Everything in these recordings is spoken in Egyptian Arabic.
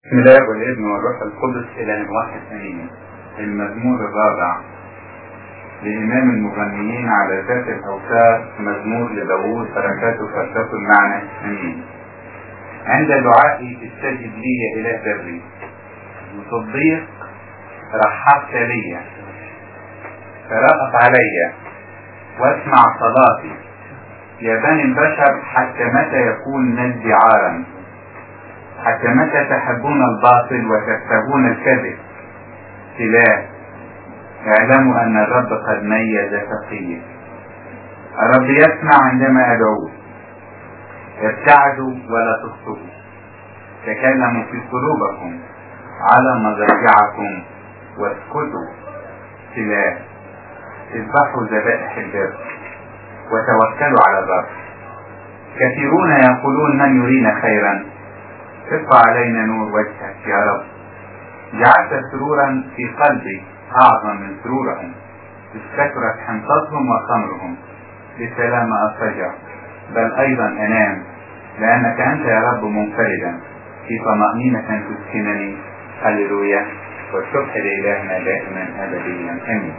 بسم الله والابن والروح القدس إله واحد أمين المزمور الرابع لإمام المغنيين على ذات الأوتار مزمور لداوود بركاته فلتكن معنا أمين عند دعائي استجب لي يا إله بري وصديق رحبت لي فرأت علي واسمع صلاتي يا بني البشر حتى متى يكون مجدي عارا حتى متى تحبون الباطل وتكتبون الكذب سلاح اعلموا ان الرب قد ميز تقيه الرب يسمع عندما ادعوه ابتعدوا ولا تخطئوا تكلموا في قلوبكم على مضاجعكم واسكتوا سلاح اذبحوا ذبائح البر وتوكلوا على الرب كثيرون يقولون من يرينا خيرا ارفع علينا نور وجهك يا رب جعلت سرورا في قلبي اعظم من سرورهم اذ كثرت حنطتهم وخمرهم بالسلام اضطجع بل ايضا انام لانك انت يا رب منفردا في طمأنينة تسكنني هللويا والشكر لإلهنا دائما أبديا آمين.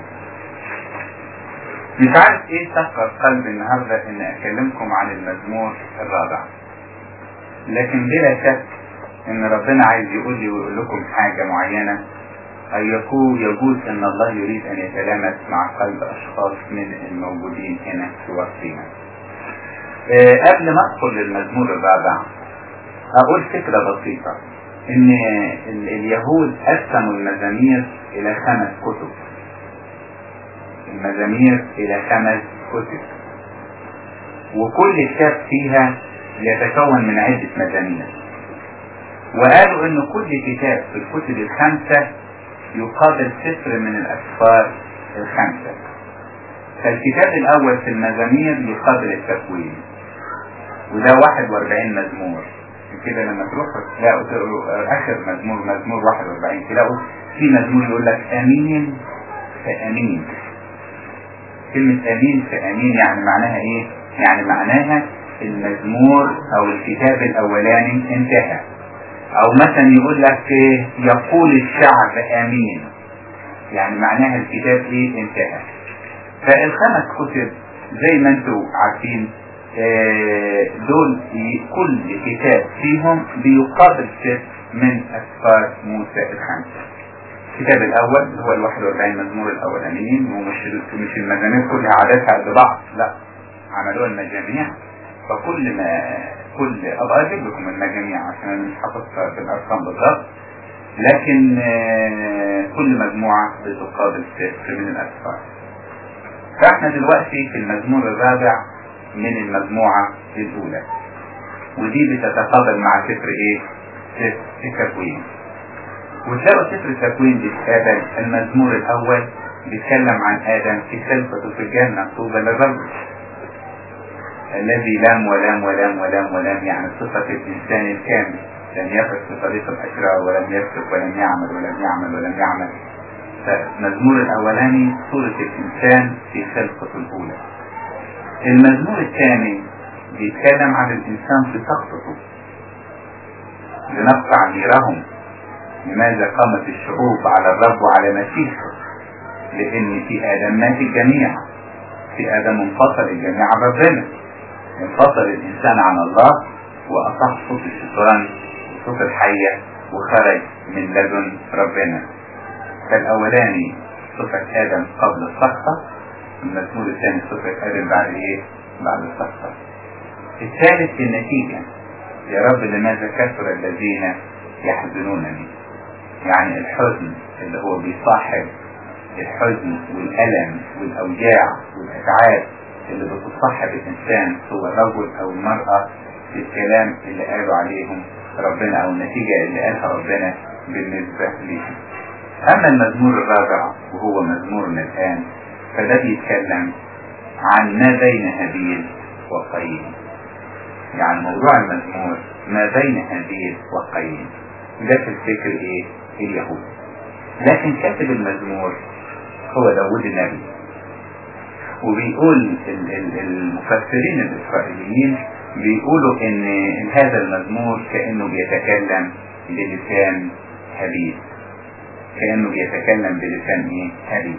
مش عارف ايه تفكر قلبي النهارده ان اكلمكم عن المزمور الرابع. لكن بلا شك ان ربنا عايز يقول لي ويقول لكم حاجة معينة أن يكون يجوز ان الله يريد ان يتلامس مع قلب اشخاص من الموجودين هنا في وسطنا. أه قبل ما ادخل للمزمور الرابع اقول فكرة بسيطة ان اليهود قسموا المزامير الى خمس كتب. المزامير الى خمس كتب. وكل كتاب فيها يتكون من عدة مزامير وقالوا ان كل كتاب في الكتب الخمسة يقابل سفر من الاسفار الخمسة فالكتاب الاول في المزامير يقابل التكوين وده 41 مزمور كده لما تروحوا تلاقوا تقروا اخر مزمور مزمور 41 تلاقوا في مزمور يقول لك امين فامين كلمة امين فامين يعني معناها ايه؟ يعني معناها المزمور او الكتاب الاولاني انتهى او مثلا يقول لك يقول الشعب امين يعني معناها الكتاب ايه انتهى فالخمس كتب زي ما انتم عارفين دول كل كتاب فيهم بيقابل سفر من اسفار موسى الخمسه الكتاب الاول هو ال 41 مزمور الاولانيين ومش مش المزامير كلها عاداتها قد بعض لا عملوها المجاميع فكل ما كل ابقى اجيب لكم المجاميع عشان مش حافظها بالارقام بالظبط لكن كل مجموعة بتقابل سفر من الاسفار فاحنا دلوقتي في المزمور الرابع من المجموعة الاولى ودي بتتقابل مع سفر ايه سفر التكوين وتلاقوا سفر التكوين بيتقابل المزمور الاول بيتكلم عن ادم في خلفته في الجنة طوبى للرجل الذي لام ولام ولام ولام ولام يعني صفة الإنسان الكامل لم يقف في طريق الأشرار ولم يكتب ولم يعمل ولم يعمل ولم يعمل فالمزمور الأولاني صورة الإنسان في خلقته الأولى المزمور الثاني بيتكلم عن الإنسان في سقطته لنقطع نيرهم لماذا قامت الشعوب على الرب وعلى مسيحه لأن في آدم مات الجميع في آدم انفصل الجميع عن ربنا انفصل الإنسان عن الله وأصح صوت الشيطان وصوت الحية وخرج من لدن ربنا فالأولاني صفة آدم قبل السقطة المزمور الثاني صفة آدم بعد إيه؟ بعد السقطة الثالث النتيجة يا رب لماذا كثر الذين يحزنونني يعني الحزن اللي هو بيصاحب الحزن والألم والأوجاع والأتعاب اللي بتصاحب الإنسان سواء الرجل أو المرأة في الكلام اللي قالوا عليهم ربنا أو النتيجة اللي قالها ربنا بالنسبة ليهم أما المزمور الرابع وهو مزمورنا الآن فده بيتكلم عن ما بين هابيل وقايين يعني موضوع المزمور ما بين هابيل وقايين ده في الفكر ايه اليهود لكن كاتب المزمور هو داود النبي وبيقول المفسرين الإسرائيليين بيقولوا ان هذا المزمور كأنه بيتكلم بلسان هابيل كأنه بيتكلم بلسان ايه هابيل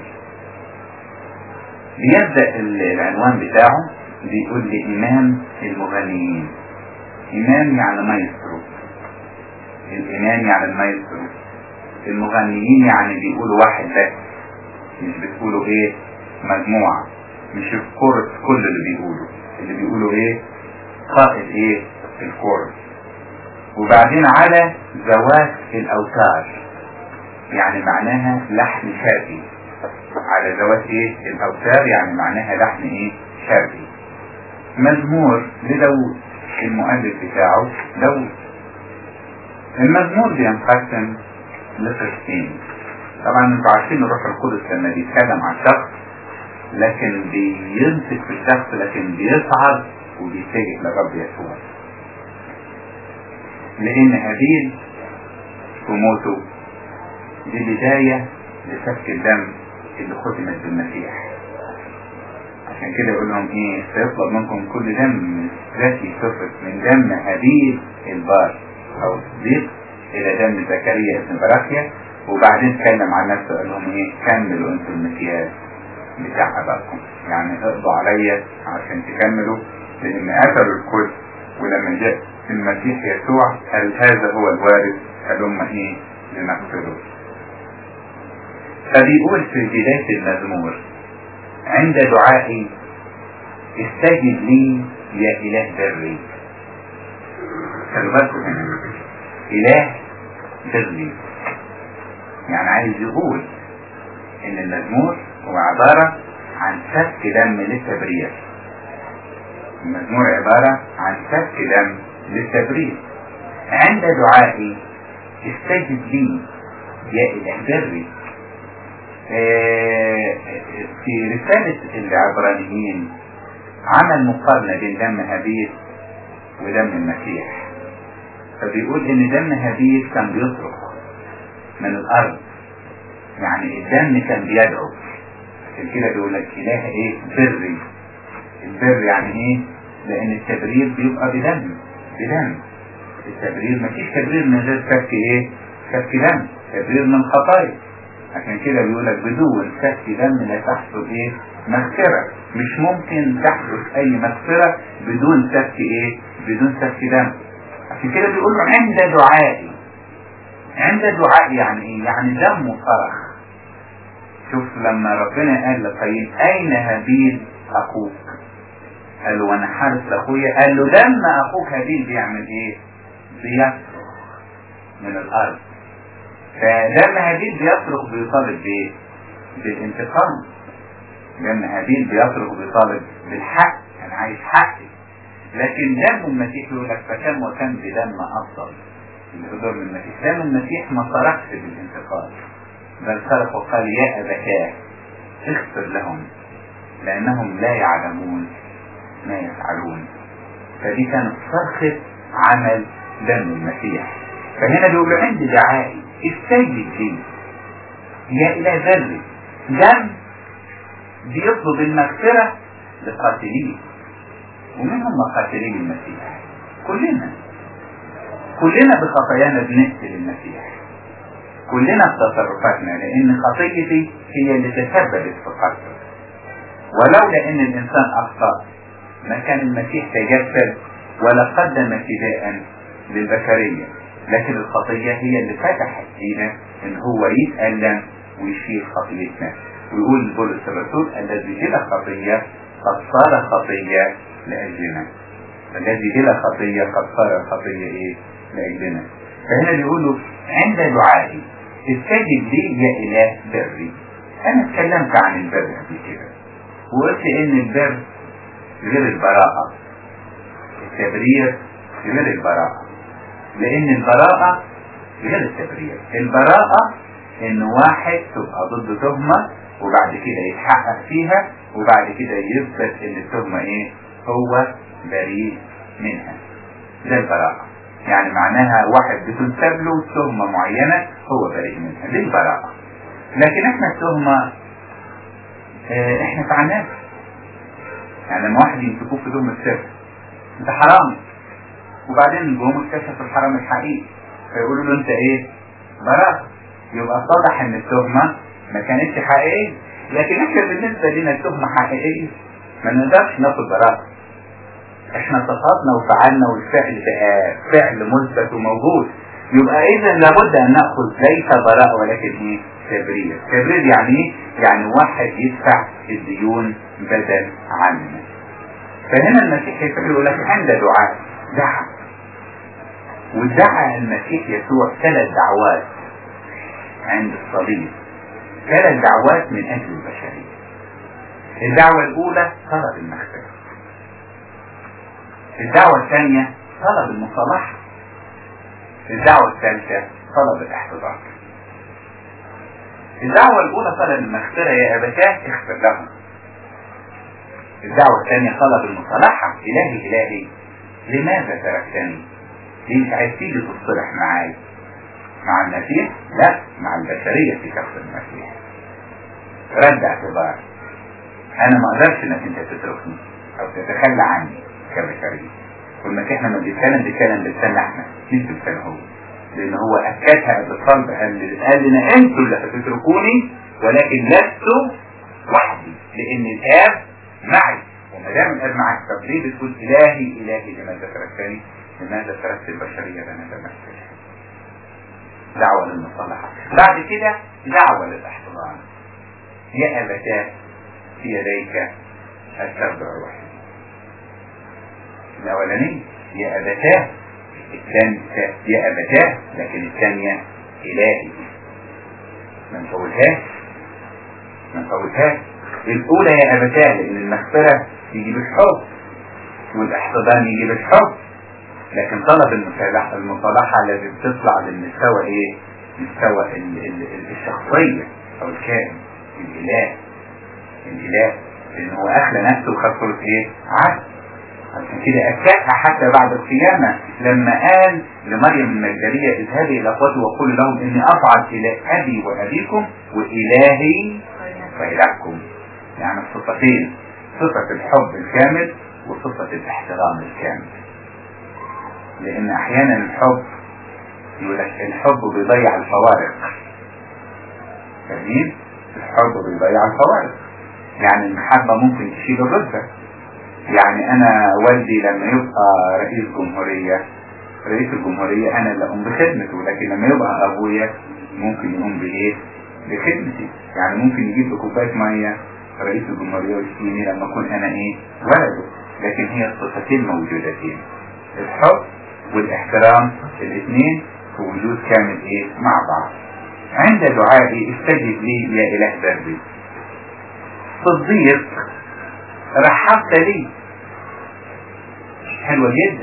بيبدأ العنوان بتاعه بيقول لي إمام المغنيين إمام يعني مايسترو الإمام يعني المايسترو المغنيين يعني بيقولوا واحد بس مش بتقولوا ايه مجموعة مش الكورس كل اللي بيقولوا اللي بيقولوا ايه قائد ايه الكورس وبعدين على ذوات الاوتار يعني معناها لحن شرقي على ذوات ايه الاوتار يعني معناها لحن ايه شرقي مزمور لداود المؤلف بتاعه داود المزمور بينقسم لقسمين طبعا انتوا عارفين الروح القدس لما بيتكلم عن شخص لكن بيمسك في الشخص لكن بيصعد وبيتجه لرب يسوع لان هابيل وموته دي بداية لسفك الدم اللي ختمت بالمسيح عشان كده يقول لهم ايه سيطلب منكم كل دم ذاتي سفك من دم هابيل البار او الصديق الى دم زكريا ابن براكيا وبعدين اتكلم عن نفسه قال لهم ايه كملوا انتم المكياج بتاع ابائكم يعني اقضوا عليا عشان تكملوا لان قتلوا الكل ولما جاء المسيح يسوع قال هذا هو الوارث قال لهم ايه لنقتله فبيقول في بداية المزمور عند دعائي استجب لي يا اله بري خلوا بالكم هنا اله بري يعني عايز يقول ان المزمور هو عبارة عن سفك دم للتبرير المزمور عبارة عن سفك دم للتبرير عند دعائي استجب لي يا إله بري في رسالة العبرانيين عمل مقارنة بين دم هابيل ودم المسيح فبيقول ان دم هابيل كان بيصرخ من الارض يعني الدم كان بيدعو عشان كده بيقول لك اله ايه بري البر يعني ايه لان التبرير بيبقى بدم بدم التبرير مفيش تبرير من غير سفك ايه سفك دم تبرير من خطايا عشان كده بيقول لك بدون سفك دم لا تحصل ايه مغفرة مش ممكن تحدث اي مغفرة بدون سفك ايه بدون سفك دم عشان كده بيقول له عند دعائي عند دعائي يعني ايه يعني دم صرخ شوف لما ربنا قال لقايين اين هابيل اخوك قال له وانا حارس لاخويا قال له دم اخوك هابيل بيعمل ايه بيصرخ من الارض فدم هابيل بيصرخ بيطالب بايه بالانتقام دم هابيل بيصرخ بيطالب بالحق انا عايز حقي لكن دم المسيح يقول لك فكم وكم بدم افضل الحضور من المسيح دم المسيح ما صرخش بالانتقام بل صرخ وقال يا أبتاه اغفر لهم لأنهم لا يعلمون ما يفعلون فدي كانت صرخة عمل دم المسيح فهنا بيقول عندي دعائي استجب لي يا إله ذري دم بيطلب المغفرة لقاتليه ومن هم قاتلين المسيح كلنا كلنا بخطايانا بنقتل المسيح كلنا بتصرفاتنا لان خطيتي هي اللي تسببت في قتله ولولا ان الانسان اخطا ما كان المسيح تجسد ولا قدم فداء للبشريه لكن الخطيه هي اللي فتحت فينا ان هو يتالم ويشيل خطيتنا ويقول بولس الرسول الذي بلا خطيه قد صار خطيه لاجلنا الذي بلا خطيه قد صار خطيه ايه لاجلنا فهنا بيقولوا عند دعائي استجب لي يا اله بري انا اتكلمت عن البر قبل كده وقلت ان البر غير البراءة التبرير غير البراءة لان البراءة غير التبرير البراءة ان واحد تبقى ضد تهمة وبعد كده يتحقق فيها وبعد كده يثبت ان التهمة ايه هو بريء منها ده البراءة يعني معناها واحد بتنسب له تهمة معينة هو بريء منها دي البراءة لكن احنا التهمة اه احنا فعلناها يعني لما واحد يمسكوه في تهمة سر انت حرام وبعدين جم اكتشفوا الحرام الحقيقي فيقولوا له انت ايه براء يبقى اتضح ان التهمة ما كانتش حقيقية لكن احنا بالنسبة لنا التهمة حقيقية ما نقدرش ناخد براءة احنا صفاتنا وفعلنا والفعل بقى فعل مثبت وموجود يبقى اذا لابد ان ناخذ ليس براء ولكن ايه تبرير تبرير يعني ايه يعني واحد يدفع الديون بدل عنه فهنا المسيح يقول لك عند دعاء دعا ودعا المسيح يسوع ثلاث دعوات عند الصليب ثلاث دعوات من اجل البشريه الدعوه الاولى طلب المغفره الدعوه الثانيه طلب المصالحه الدعوه الثالثه طلب الاحتضار الدعوة الأولى طلب المغفرة يا أبتاه اغفر لهم الدعوة الثانية طلب المصالحة إلهي إلهي لماذا تركتني؟ ليه مش عايز تيجي تصطلح معاي؟ مع المسيح؟ لا مع البشرية في شخص المسيح رد اعتبار أنا ما أقدرش إنك أنت تتركني أو تتخلى عني كبشرية والمسيح لما بيتكلم بيتكلم بلسان احنا مش بلسان هو لان هو اكدها بالصلب قال قال لنا انتوا اللي هتتركوني ولكن لست وحدي لان الاب معي وما دام الاب معك طب ليه بتقول الهي الهي لماذا تركتني؟ لماذا تركت البشريه اللي انا تمثلها؟ دعوه للمصالحه بعد كده دعوه للاحتضان يا ابتاه في يديك التربع روحي الاولانيه يا ابتاه الثانية يا أبتاه لكن الثانية إلهي ما نفوتهاش ما نفوتهاش الأولى يا أبتاه لأن المغفرة يجي بالحب والاحتضان يجي بالحب لكن طلب المصالحة المصالحة لازم تطلع للمستوى إيه؟ مستوى ال ال ال الشخصية أو الكائن الإله الإله لأن هو أخلى نفسه وخد صورة إيه؟ عبد عشان كده أكدها حتى بعد القيامة لما قال لمريم المجدلية اذهبي إلى أخوتي وقولي لهم إني أصعد إلى أبي وأبيكم وإلهي وإلهكم يعني الصفتين صفة الحب الكامل وصفة الاحترام الكامل لأن أحيانا الحب يقول لك الحب بيضيع الفوارق فاهمين؟ الحب بيضيع الفوارق يعني المحبة ممكن تشيل الرتبة يعني انا والدي لما يبقى رئيس جمهورية رئيس الجمهورية انا اللي اقوم بخدمته لكن لما يبقى ابويا ممكن يقوم بايه بخدمتي يعني ممكن يجيب لي كوباية مية رئيس الجمهورية ويشتيني لما اكون انا ايه ولده لكن هي الصفتين موجودتين الحب والاحترام الاثنين في وجود كامل ايه مع بعض عند دعائي استجب لي يا اله دربي صديق رحبت لي حلوة جدا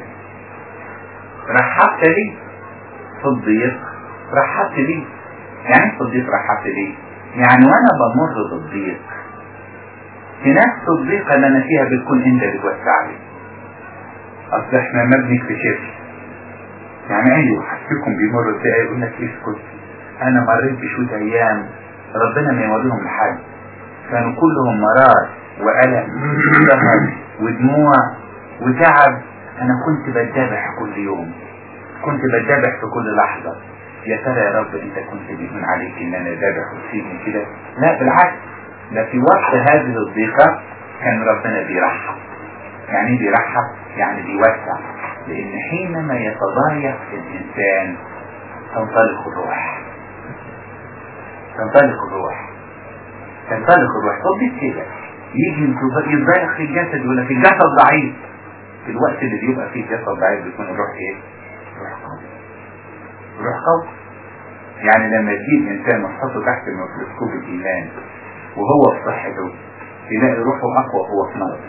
رحبت لي صديق رحبت لي يعني صديق رحبت لي يعني وانا بمر بالضيق في نفس الضيقة اللي انا فيها بتكون انت بتوسع لي اصل احنا ما بنكتشفش يعني اي واحد فيكم بيمر بضيقة يقول لك اسكت انا مريت بشوية ايام ربنا ما يوريهم لحد كانوا كلهم مرار وألم وسهر ودموع وتعب أنا كنت بتذبح كل يوم كنت بتذبح في كل لحظة يا ترى يا رب أنت كنت بيهون عليك إن أنا ذبح وتسيبني كده لا بالعكس ده في وقت هذه الضيقة كان ربنا بيرحب يعني ايه بيرحب يعني بيوسع لأن حينما يتضايق الإنسان تنطلق الروح تنطلق الروح تنطلق الروح طب كده يجي يتضايق في الجسد يقول لك الجسد ضعيف في الوقت اللي بيبقى فيه الجسد ضعيف بيكون الروح ايه؟ روح قوي روح قوي يعني لما تجيب انسان وتحطه تحت الميكروسكوب الايمان وهو في صحته تلاقي روحه اقوى وهو في مرض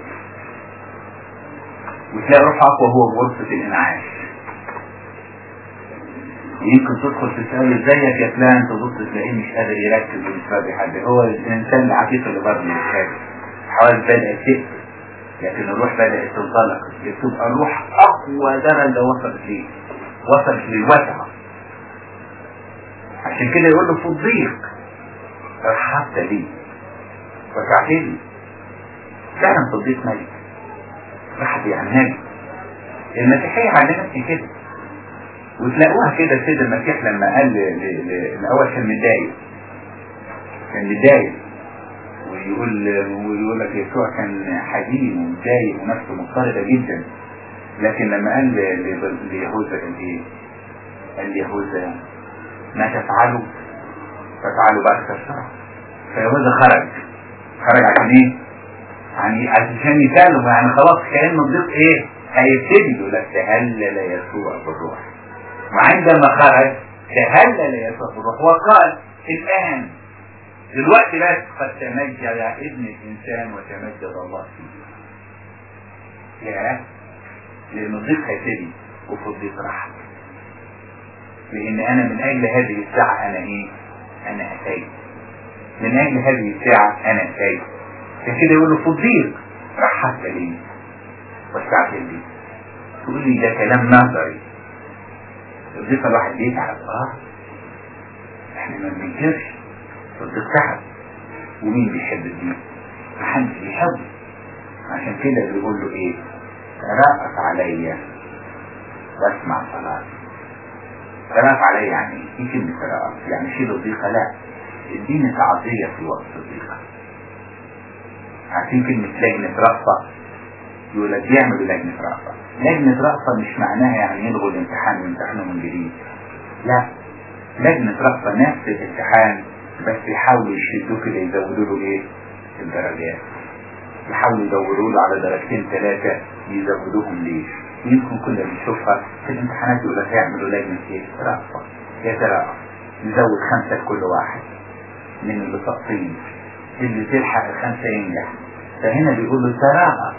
وتلاقي روحه اقوى وهو بغرفة الانعاش يمكن تدخل تسأله ازيك يا فلان تبص تلاقيه مش قادر يركز ومش راضي حد هو الانسان العتيق اللي برضه مش قادر حوالي بدأت تقفل لكن الروح بدأت تنطلق تبقى الروح أقوى درجة وصلت ليه وصلت للوسع عشان كده يقول له في الضيق رحبت لي وسعت لي فعلا في الضيق ملك رحب يعني ملك المسيحية علمتني كده وتلاقوها كده السيد المسيح لما قال ل- ل- ل- الاول كان متضايق كان متضايق ويقول ويقول لك يسوع كان حزين ومتضايق ونفسه مضطربه جدا لكن لما قال ل- ل- ليهوذا قال ايه؟ قال ليهوذا ما تفعله تفعله باكثر سرعه فيهوذا خرج خرج عشان ايه؟ يعني عشان يسلم يعني خلاص كانه الضيق ايه؟ هيبتدي يقول لك تهلل يسوع بالروح وعندما خرج تهلل يسوع بالروح وقال الان دلوقتي بس قد تمجد ابن الانسان وتمجد الله فيه يا لان الضيق هيبتدي وفي الضيق راحه لان انا من اجل هذه الساعه انا ايه؟ انا اتيت من اجل هذه الساعه انا اتيت عشان كده يقول له في الضيق رحبت لي وسعت لي تقول لي ده كلام نظري الضيق الواحد بيتعب اه احنا ما بننكرش الضيق تعب ومين بيحب الضيق؟ محدش بيحبه عشان كده بيقول له ايه؟ ترأف عليا واسمع صلاتي ترأف عليا يعني ايه؟ ايه كلمة ترأف؟ يعني شيل الضيقة لا اديني تعطية في وقت الضيقة عارفين كلمة لجنة رأفة يقول لك بيعملوا لجنة رأفة لجنة رأفة مش معناها يعني يلغوا الامتحان ويمتحنوا من جديد لا لجنة رأفة نفس الامتحان بس يحاولوا يشدوه كده يزودوا له ايه الدرجات يحاولوا يدوروا له على درجتين ثلاثة يزودوهم ليش يمكن كنا بنشوفها في الامتحانات يقول لك يعملوا لجنة ايه رأفة يترأف يزود خمسة لكل واحد من اللي ساقطين اللي تلحق الخمسة ينجح فهنا بيقول له ترأف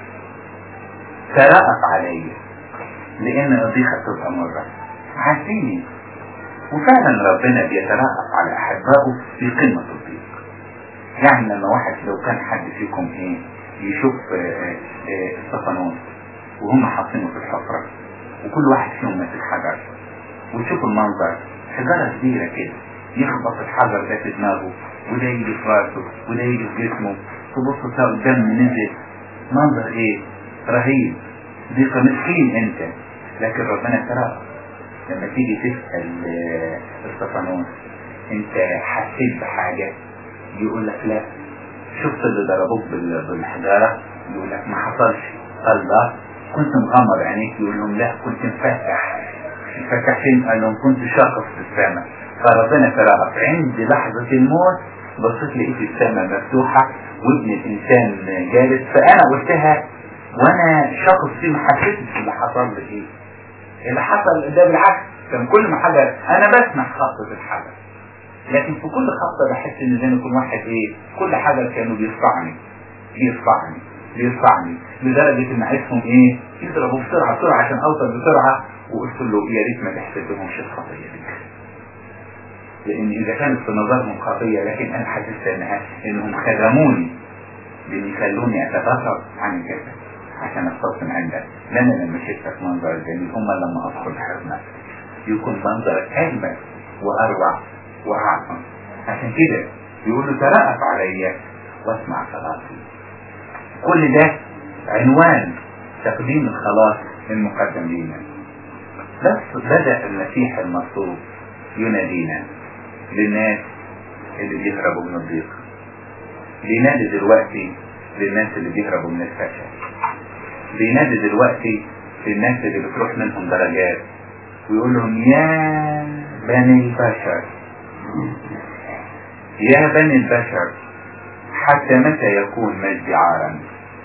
ترأف علي لأن الضيقة تبقى مرة عارفين وفعلا ربنا بيترأف على أحبائه في قمة الضيق يعني لما واحد لو كان حد فيكم ايه يشوف الصفنون وهم حاطينه في الحفرة وكل واحد فيهم ماسك حجر وتشوف المنظر حجرة كبيرة كده يخبط الحجر ده في دماغه وده يجي في راسه وده يجي في جسمه تبص تلاقي الدم نزل منظر ايه رهيب ضيق مسكين انت لكن ربنا ترى لما تيجي تسأل الصفنون انت حسيت بحاجة يقول لك لا شفت اللي ضربوك بالحجارة يقول لك ما حصلش الله كنت مغمض عينيك يقول لهم لا كنت مفتح مفتح فين قال لهم كنت شاقف في السماء فربنا ترأف عند لحظة الموت بصيت لقيت السماء مفتوحة وابن الإنسان جالس فأنا قلتها وأنا شاقف فيه ما حسيتش اللي حصل لي إيه اللي حصل ده بالعكس كان كل ما حاجة أنا بسمع خطة الحجر لكن في كل خطة بحس إن زي ما يكون واحد إيه كل حجر كانوا بيرفعني بيرفعني بيرفعني لدرجة إن عايزهم إيه يضربوا بسرعة بسرعة عشان أوصل بسرعة وقلت له يا ريت ما تحسبهمش الخطية دي لان اذا كانت في نظرهم خطية لكن انا حسست انها انهم خدموني بان يخلوني اتبصر عن الجسد عشان استوطن عندك لان لما شفتك منظر جميل هم لما ادخل حضنك يكون منظرك اجمل واروع واعظم عشان كده يقول له ترأف علي واسمع صلاتي كل ده عنوان تقديم الخلاص المقدم لينا بس بدأ المسيح المصلوب ينادينا للناس اللي بيهربوا من الضيق بينادي دلوقتي للناس اللي بيهربوا من الفشل بينادي دلوقتي للناس اللي بتروح منهم درجات ويقول لهم يا بني البشر يا بني البشر حتى متى يكون مجدي عارا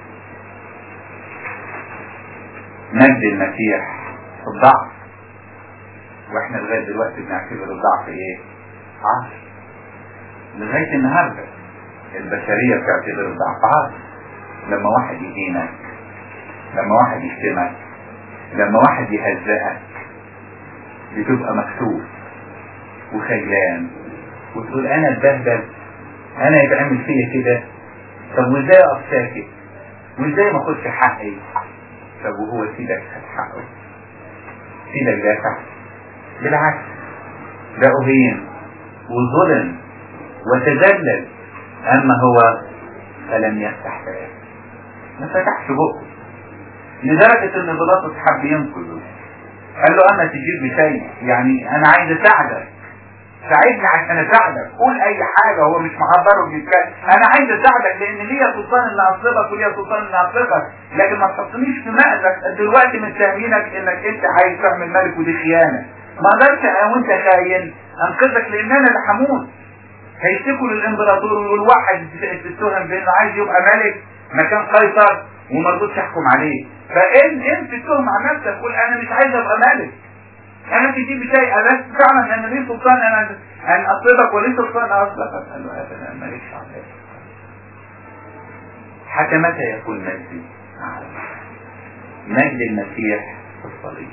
مجد المسيح في الضعف واحنا لغايه دلوقتي بنعتبر الضعف ايه؟ عار لغايه النهارده البشريه بتعتبر الضعف عار لما واحد يهينك لما واحد يشتمك لما واحد يهزئك بتبقى مكسوف وخجلان وتقول انا اتبهدل انا يتعمل فيا كده طب وازاي اقف ساكت وازاي ما اخدش حقي طب وهو سيدك خد حقه سيدك دافع بالعكس ده أهين وظلم وتذلل أما هو فلم يفتح فاه ما فتحش بقه لدرجة إن بيلاطس حب ينقذه قال له اما تجيب بشيء يعني انا عايز اساعدك ساعدني عشان اساعدك قول اي حاجة هو مش معبره بيتكلم انا عايز اساعدك لان ليا سلطان ان اصلبك وليا سلطان ان اصلبك لكن ما تحطنيش في مأزق دلوقتي متهمينك انك انت عايز تعمل ملك ودي خيانة ما اقدرش انا وانت خاين انقذك لان انا اللي هموت هيشتكوا للامبراطور ويقول واحد اتهم بانه عايز يبقى ملك مكان قيصر وما رضوش يحكم عليه فان انت تتهم على نفسك قول انا مش عايز ابقى ملك انا تجيب شيء ألست فعلا ان لي سلطان انا ان اصلبك ولي سلطان اصلبك قال له ابدا مالكش عليك حتى متى يكون مجدي مجد المسيح في الصليب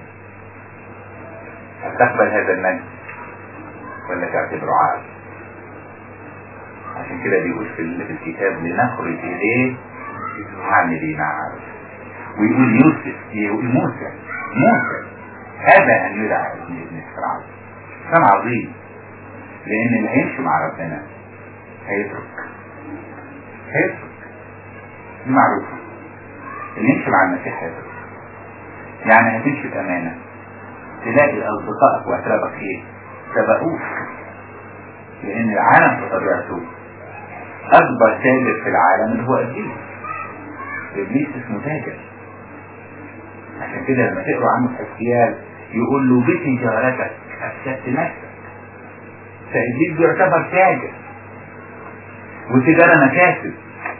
هل تقبل هذا المجد ولا تعتبره عار عشان كده بيقول في في الكتاب لنخرج اليه عاملين عارف ويقول يوسف يقول موسى موسى هذا ان يدعى ابن ابن فرعون كان عظيم لان اللي هيمشي مع ربنا هيترك هيترك دي معروفه اللي يمشي مع المسيح هيترك يعني هتمشي بامانه تلاقي اصدقائك واحبابك ايه سبقوك لان العالم بطبيعته اكبر تاجر في العالم اللي هو ابليس ابليس اسمه تاجر عشان كده لما تقرا عنه في حسيال يقول له بتجارتك افسدت نفسك فابليس بيعتبر تاجر والتجاره مكاسب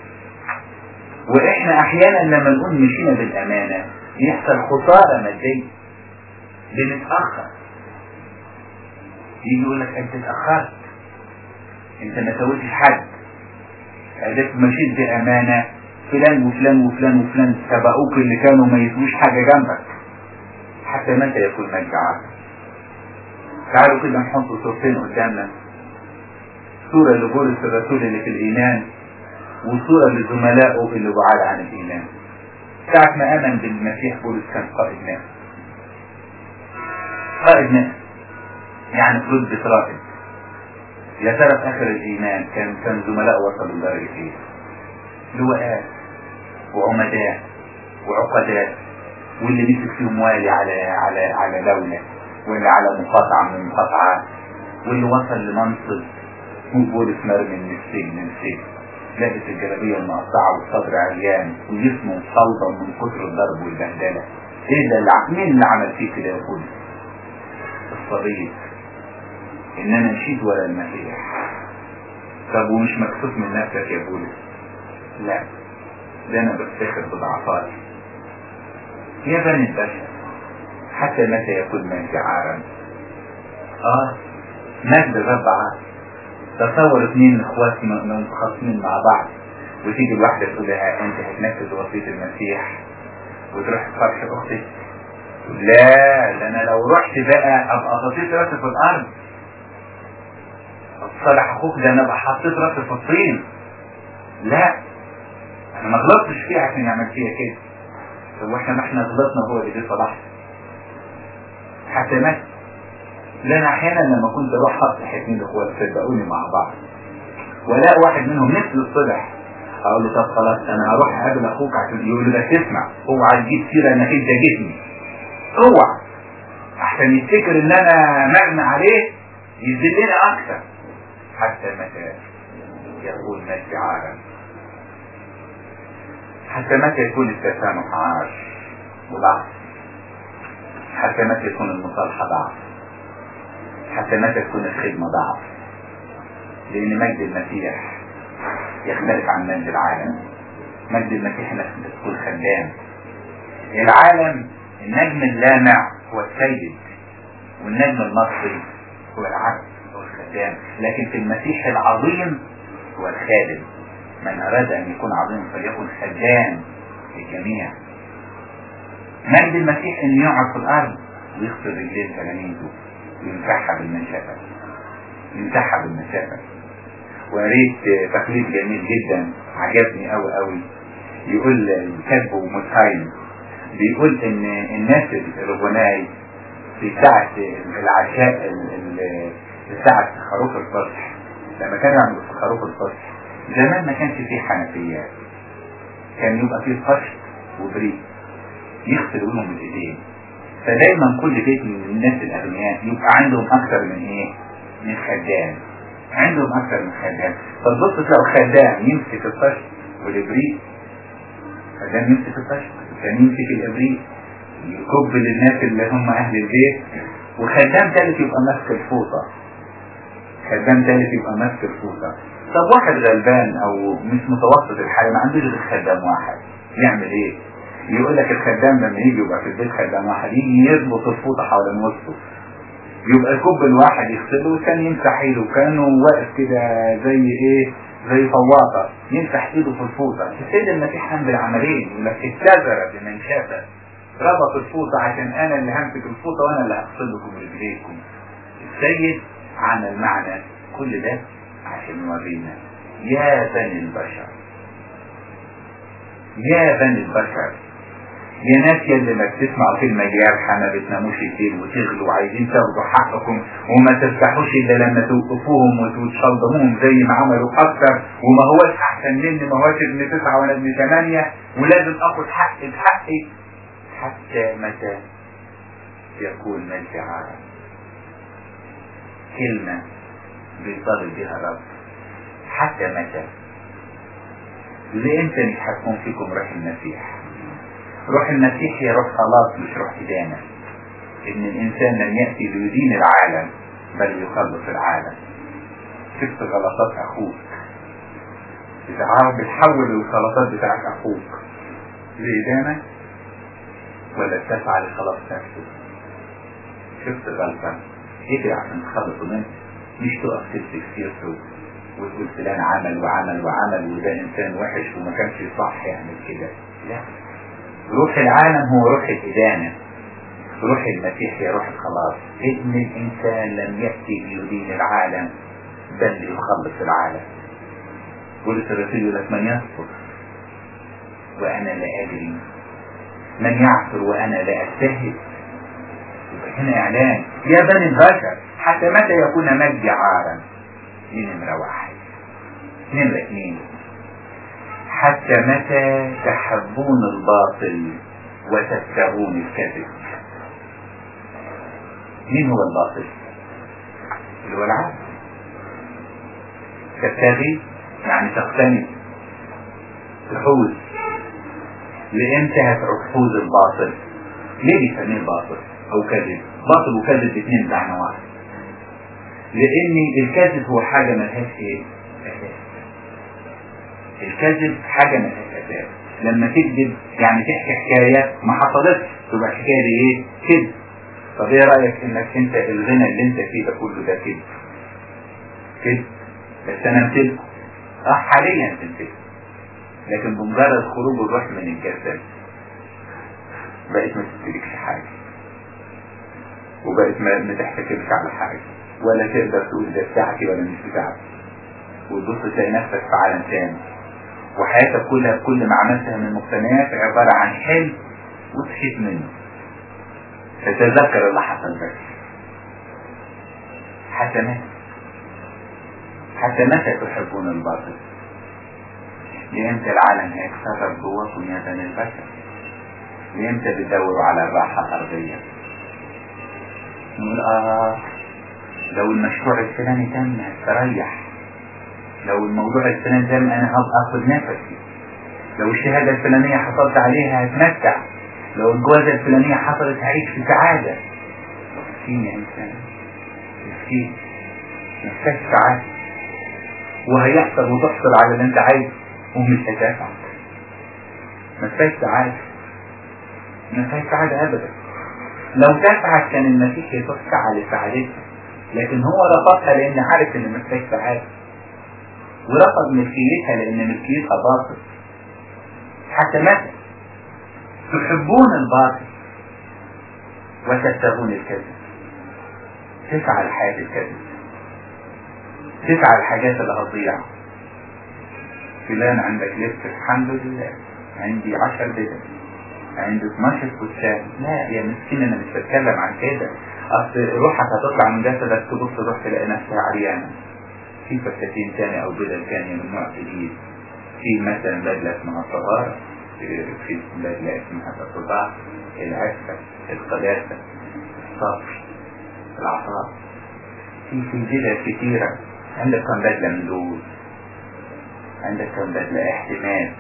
واحنا احيانا لما نقول مشينا بالامانه يحصل خساره ماديه بنتاخر يجي يقول لك انت اتاخرت انت ما سويتش حد اديك مشيت بامانه فلان وفلان وفلان وفلان سبقوك اللي كانوا ما يسويش حاجه جنبك حتى متى يكون مجد عارف تعالوا كده نحط صورتين قدامنا صورة لبولس الرسول اللي في الإيمان وصورة لزملائه اللي بعاد عن الإيمان ساعة ما آمن بالمسيح بولس كان قائد ناس قائد ناس يعني فلوس بتراقب يا ترى في آخر الإيمان كان كان زملائه وصلوا لدرجة إيه؟ لواءات وعمداء وعقداء واللي مسك فيهم والي على على على دولة واللي على مقاطعة من المقاطعات واللي وصل لمنصب مو بولس مرمي من السجن من السجن لابس الجلابية المقطعة والصدر عريان وجسمه صلبة من كتر الضرب والبهدلة ايه ده اللي مين اللي عمل فيه كده يا بولس؟ الصليب ان انا مشيت ورا المسيح طب ومش مكسوف من نفسك يا بولس لا ده انا بفتخر بضعفاتي يا بني البشر حتى متى يكون مجد عارا اه مجد الرب عار تصور اثنين اخوات متخاصمين مع بعض وتيجي الواحدة تقول لها انت هتنفذ وصية المسيح وتروح تفرش اختك لا ده انا لو رحت بقى ابقى حطيت راسي في الارض صالح اخوك ده انا ابقى حطيت راسي في الطين لا انا ما غلطتش فيها عشان يعمل فيها كده طب واحنا ما احنا غلطنا هو اللي جه صلاح حتى مات لان احيانا لما كنت اروح اصلح اثنين اخوات صدقوني مع بعض ولا واحد منهم نفس الصلح اقول له طب خلاص انا هروح اقابل اخوك عشان يقول له ده تسمع اوعى تجيب سيره انك انت جسمي اوعى عشان يفتكر ان انا مغنى عليه يذلني اكثر حتى متى يقول مجد عالم حتى متى يكون التسامح عار وضعف حتى متى يكون المصالحة ضعف حتى متى تكون الخدمة ضعف لأن مجد المسيح يختلف عن مجد العالم مجد المسيح انك تكون خدام العالم النجم اللامع هو السيد والنجم المصري هو العبد هو الخدام لكن في المسيح العظيم هو الخادم من أراد أن يكون عظيم فليكن خدام للجميع مجد المسيح أن يقعد في الأرض ويغسل رجلين تلاميذه ويمسحها بالمشافة يمسحها بالمشافة وقريت تقليد جميل جدا عجبني قوي قوي يقول الكاتب متهايم بيقول ان الناس الغناي في ساعة العشاء ساعة خروف الفصح لما كانوا يعملوا في خروف الفصح زمان ما كانش فيه حنفيات كان يبقى فيه قش وبريق يغسلوا لهم الايدين فدايما كل بيت من الناس الاغنياء يبقى عندهم اكثر من ايه من خدام عندهم اكثر من خدام فتبص تلاقوا خدام يمسك الطشت والابريق خدام يمسك الطشت كان يمسك الابريق يكب للناس اللي هم اهل البيت وخدام ثالث يبقى ماسك الفوطه خدام ثالث يبقى ماسك الفوطه طب واحد غلبان او مش متوسط الحال ما عندوش غير خدام واحد يعمل ايه يقول لك الخدام لما يجي يبقى في البيت خدام واحد يجي يربط الفوطه حوالين وسطه يبقى الكوب الواحد يغسله والثاني يمسح ايده كانه واقف كده زي ايه زي فواطه يمسح ايده في الفوطه السيد المسيح قام بالعملين يقول لك اتزر بمن شافه ربط الفوطه عشان انا اللي همسك الفوطه وانا اللي هغسل لكم رجليكم السيد عمل معنا كل ده عشان يورينا يا بني البشر يا بني البشر يا ناس يلي ما بتسمعوا كلمة جارحة ما بتناموش الليل وتغلوا وعايزين تاخدوا حقكم وما تفتحوش إلا لما توقفوهم وتشلضموهم زي ما عملوا أكتر وما هوش أحسن مني ما هوش ابن تسعة ولا ابن ثمانية ولازم آخد حقي بحقي حتى متى يكون مجد عالم كلمة بيطالب بها رب حتى متى لإمتى مش هتكون فيكم روح المسيح روح المسيح هي روح خلاص مش روح إدانة إن الإنسان لم يأتي ليدين العالم بل يخلص العالم شفت غلطات أخوك إذا عارف بتحول الغلطات بتاعت أخوك لإدانة ولا تسعى لخلاص نفسه شفت غلطة اجري عشان تخلص منه مش تقف تمسك سيرته وتقول فلان عمل وعمل وعمل وده انسان وحش وما كانش صح يعمل كده لا روح العالم هو روح الإدانة روح المسيح هي روح الخلاص ابن الإنسان لم يأتي ليدين العالم بل ليخلص العالم قلت الرسول يقول لك من يصبر وأنا لا أدري من يعثر وأنا لا أجتهد يبقى هنا إعلان يا بني البشر حتى متى يكون مجدي عارا دي نمرة واحد نمرة اثنين حتى متى تحبون الباطل وتتبعون الكذب مين هو الباطل اللي هو العالم تبتغي يعني تقتني تحوز لامتى هتحوز الباطل ليه بيسميه باطل او كذب باطل وكذب الاثنين بمعنى واحد لان الكذب هو حاجه ملهاش ايه اساس الكذب حاجه ملهاش اساس لما تكذب يعني تحكي حكايه ما حصلتش تبقى الحكايه دي ايه كذب طب ايه رايك انك انت الغنى اللي انت فيه ده كله ده كذب كذب بس انا امتلكه اه حاليا تمتلكه لكن بمجرد خروج الروح من الجسد بقيت ما تمتلكش حاجه وبقت ما تحتكرش على حاجه ولا تقدر تقول ده بتاعتي ولا مش بتاعتي وتبص تلاقي نفسك في عالم تاني وحياتك كلها بكل ما عملتها من مقتنيات عبارة عن حلم وصحيت منه فتذكر اللي حصل بس حتى متى حتى متى تحبون الباطل لامتى العالم هيكسرك جواكم يا بني البشر لامتى بتدوروا على الراحة الأرضية نقول آه لو المشروع الفلاني تم هستريح لو الموضوع الفلاني تم أنا هبقى أخد نفسي لو الشهادة الفلانية حصلت عليها هتمتع لو الجوازة الفلانية حصلت هعيش في سعادة مسكين يا إنسان مسكين محتاج سعادة وهيحصل وتحصل على اللي أنت عايزه ومش هتفعل محتاج سعادة محتاج سعادة أبدا لو تسعد كان المسيح يسعى لسعادتها لكن هو رفضها لأن عارف إن محتاج سعادة ورفض ملكيتها لأن ملكيتها باطل حتى متى تحبون الباطل وتتبعون الكذب تسعى لحياة الكذب تسعى الحاجات اللي هتضيع فلان عندك لبس الحمد لله عندي عشر بدل عندي 12 فستان لا يا مسكين انا مش بتكلم عن كده اصل روحك هتطلع من جسدك تبص تروح تلاقي نفسها عريانه في فساتين تاني او بدل تانية من نوع جديد في مثلا بدلة اسمها الطهارة في بدلة اسمها الطباع العفة القداسة الصبر العطاء في في بدل كتيرة عندك كم بدلة من دول عندك كم بدلة احتمال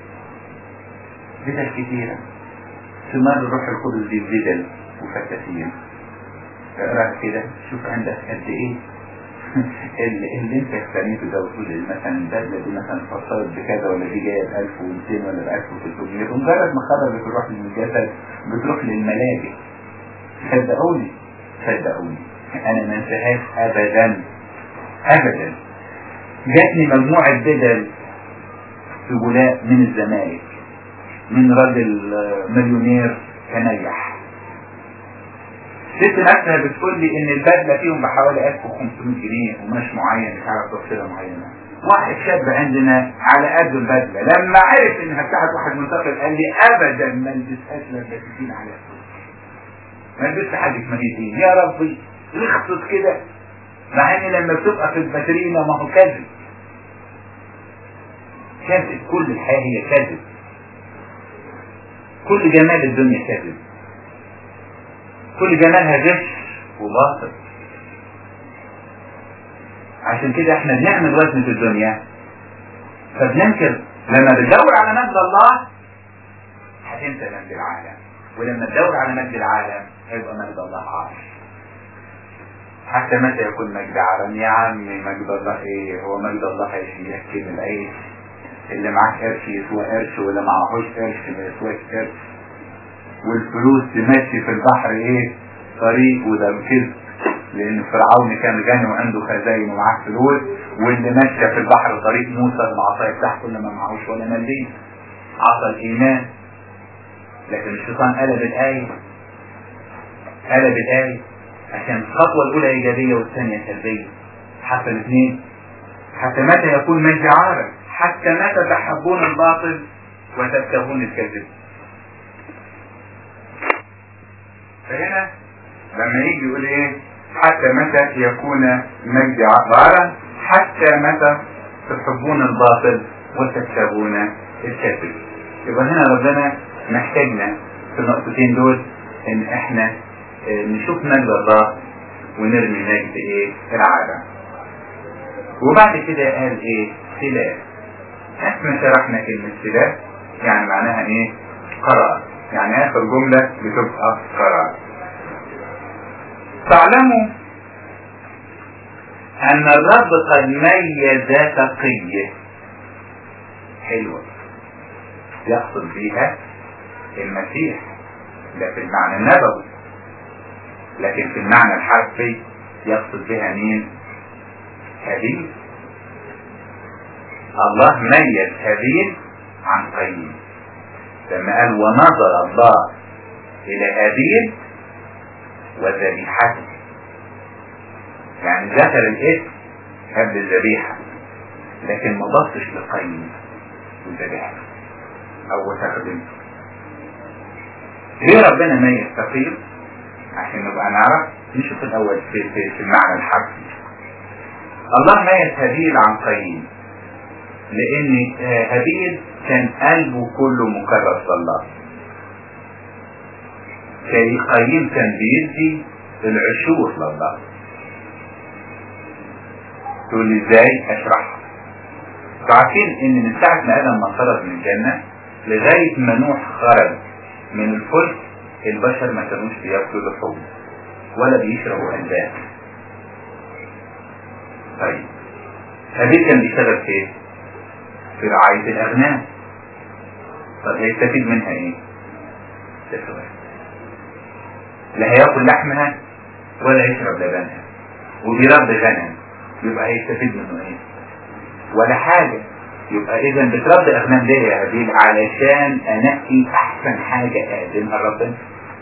بدل كتيرة ثمار الروح القدس دي بدل وفتاتين اقرا كده شوف عندك قد ايه اللي, اللي انت اقتنيته ده وتقول مثلا البدله دي مثلا فصلت بكذا ولا دي جايه ب 1200 ولا ب 1300 مجرد ما خرجت الروح من الجسد بتروح للملاجئ صدقوني صدقوني انا ما انساهاش ابدا ابدا جاتني مجموعه بدل في جلاء من الزمالك من راجل مليونير تنيح الست نفسها بتقول لي ان البدله فيهم بحوالي 1500 جنيه ومش معين مش عارف تفصيله معينه واحد شاب عندنا على قد البدله لما عرف انها بتاعت واحد منتقل قال لي ابدا ما البسهاش لبستين على ما البسش حاجه مجيدين يا ربي اخصص كده مع ان لما بتبقى في الباترينا ما هو كذب كذب كل الحياه هي كذب كل جمال الدنيا كذب كل جمالها غش وباطل عشان كده احنا بنعمل وزن في الدنيا فبننكر لما بتدور على مجد الله هتنسى مجد العالم ولما تدور على مجد العالم هيبقى مجد الله عاش حتى متى يكون مجد عالم يا عمي مجد الله ايه هو مجد الله هياكل العيش اللي معاه قرش يسوى قرش واللي معهوش قرش ما يسواش قرش والفلوس تمشي في البحر ايه طريق وده كذب لان فرعون كان غني وعنده خزاين ومعاه فلوس واللي ماشيه في البحر طريق موسى بالعصايه بتاعته اللي ما معهوش ولا مليم عصا الايمان لكن الشيطان قلب الايه قلب الايه عشان الخطوه الاولى ايجابيه والثانيه سلبيه حتى الاثنين حتى متى يكون مجد عارف حتى متى تحبون الباطل وتكتبون الكذب فهنا لما يجي يقول ايه حتى متى يكون مجد عبارا حتى متى تحبون الباطل وتكتبون الكذب يبقى هنا ربنا محتاجنا في النقطتين دول ان احنا اه نشوف مجد الله ونرمي مجد ايه العالم وبعد كده قال ايه خلاف احنا شرحنا كلمة خلاف يعني معناها ايه قرار يعني اخر جملة بتبقى قرار تعلموا ان الرب قد ميز تقية حلوة يقصد بها المسيح ده في المعنى النبوي لكن في المعنى الحرفي يقصد بها مين هابيل الله ميز هابيل عن قايين لما قال ونظر الله الى هابيل وذبيحته يعني ذكر الاسم قبل الذبيحة لكن ما بصش لقايين وذبيحته او تخدمته ليه ربنا ميز تقيل عشان نبقى نعرف نشوف الاول في, في, في المعنى الحرفي الله ميز هابيل عن قايين لان هابيل كان قلبه كله مكرس لله قايين كان بيدي العشور لله تقول لي ازاي اشرحها عارفين ان من ساعة ما ادم ما خرج من الجنة لغاية ما نوح خرج من الفلك البشر ما كانوش بياكلوا لحوم ولا بيشربوا البان طيب هابيل كان بيشتغل في ايه؟ في رعاية الأغنام طب هيستفيد منها ايه؟ صفر لا هياكل لحمها ولا يشرب لبنها وبيربي غنم يبقى هيستفيد منه ايه؟ ولا حاجة يبقى اذا بتربي اغنام ليه يا هابيل علشان انقي احسن حاجة اقدمها لربنا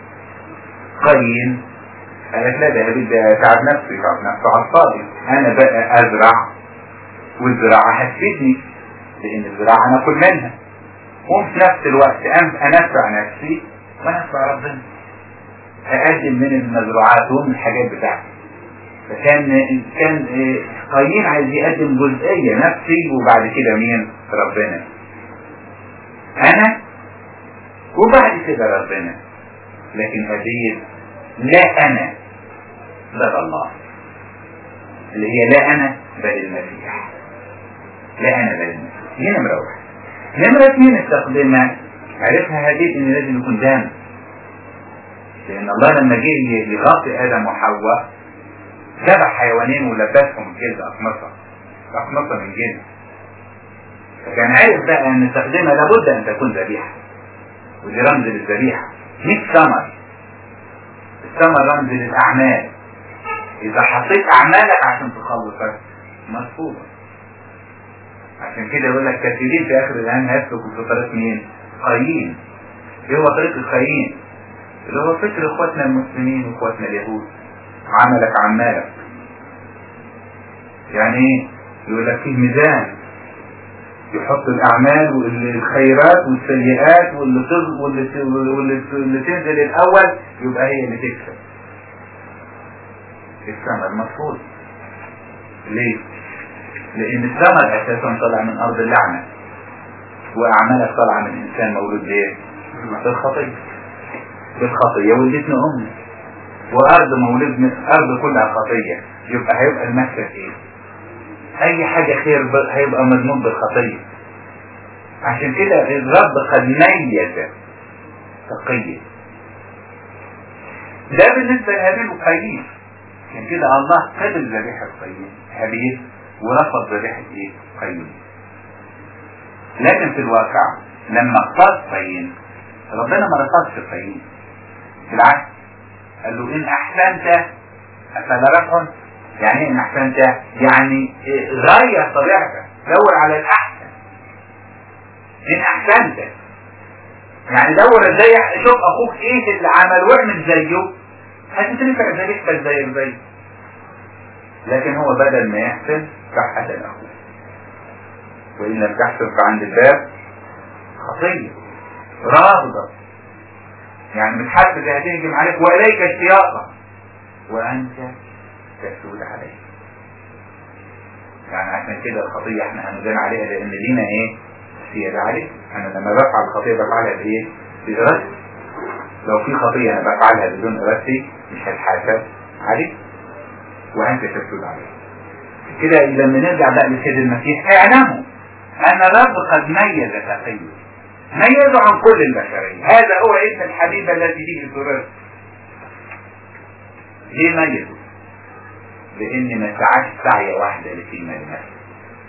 قايين قالت لا ده هابيل ده تعب نفسه يتعب نفسه على الفاضي انا بقى ازرع والزراعة هتفيدني لان الزراعة انا اكل منها وفي نفس الوقت انفع نفسي ونفع ربنا اقدم من المزروعات ومن الحاجات بتاعتي فكان كان قايين عايز يقدم جزئية نفسي وبعد كده مين ربنا انا وبعد كده ربنا لكن هابيل لا انا بل الله اللي هي لا انا بل المسيح لا انا بل المسيح دي نمرة واحد نمرة اثنين استخدمها عرفها هابيل ان لازم يكون دم لان الله لما جه يغطي ادم وحواء ذبح حيوانين ولبسهم جلد اقمصه اقمصه من جلد فكان عارف بقى ان تستخدمها لابد ان تكون ذبيحه ودي رمز للذبيحه مش ثمر الثمر رمز للاعمال اذا حطيت اعمالك عشان تخلصك مرفوضه عشان كده يقول لك كثيرين في اخر الايام هيسلكوا في طريق مين؟ قايين ايه هو طريق القايين؟ اللي هو فكر اخواتنا المسلمين واخواتنا اليهود عملك عمالك يعني ايه يقول لك فيه ميزان يحط الاعمال والخيرات والسيئات واللي تز... واللي, واللي... واللي تنزل الاول يبقى هي اللي تكسب الثمر مرفوض ليه لان الثمر اساسا طالع من ارض اللعنه واعمالك طالعه من انسان مولود بايه بالخطيه بالخطيه ولدتنا امي وارض مولود من ارض كلها خطيه يبقى هيبقى المكسب ايه اي حاجه خير هيبقى مضمون بالخطيه عشان كده الرب قد ميز تقيه ده بالنسبه لهابيل وقايين عشان كده الله قبل ذبيحه قايين هابيل ورفض ذبيحه ايه قايين لكن في الواقع لما اختار قايين ربنا ما رفضش قايين بالعكس قال له ان احسنت افلا رفعا يعني ايه ان احسنت يعني غير طبيعتك دور على الاحسن ان احسنت يعني دور ازاي شوف اخوك ايه اللي عمل واعمل زيه هتترفع ذبيحتك زي زيه لكن هو بدل ما يحسن راح قتل اخوه وان لم تحسن فعند الباب خطيه رافضه يعني متحسس هتهجم عليك واليك اشتياقا وانت تسود عليه يعني عشان كده الخطية احنا هندان عليها لان لينا ايه سيادة عليه انا لما بفعل الخطية بفعلها بايه بإرادتي لو في خطية انا بفعلها بدون ارادتي مش هتحاسب عليه وانت تسود عليه كده لما نرجع بقى لسيد المسيح اعلموا ان الرب قد ميز تقيه ميزه عن كل البشرية هذا هو اسم الحبيب الذي به سررت ليه ميزه لان ما سعاش سعية واحدة لفيما لنفسه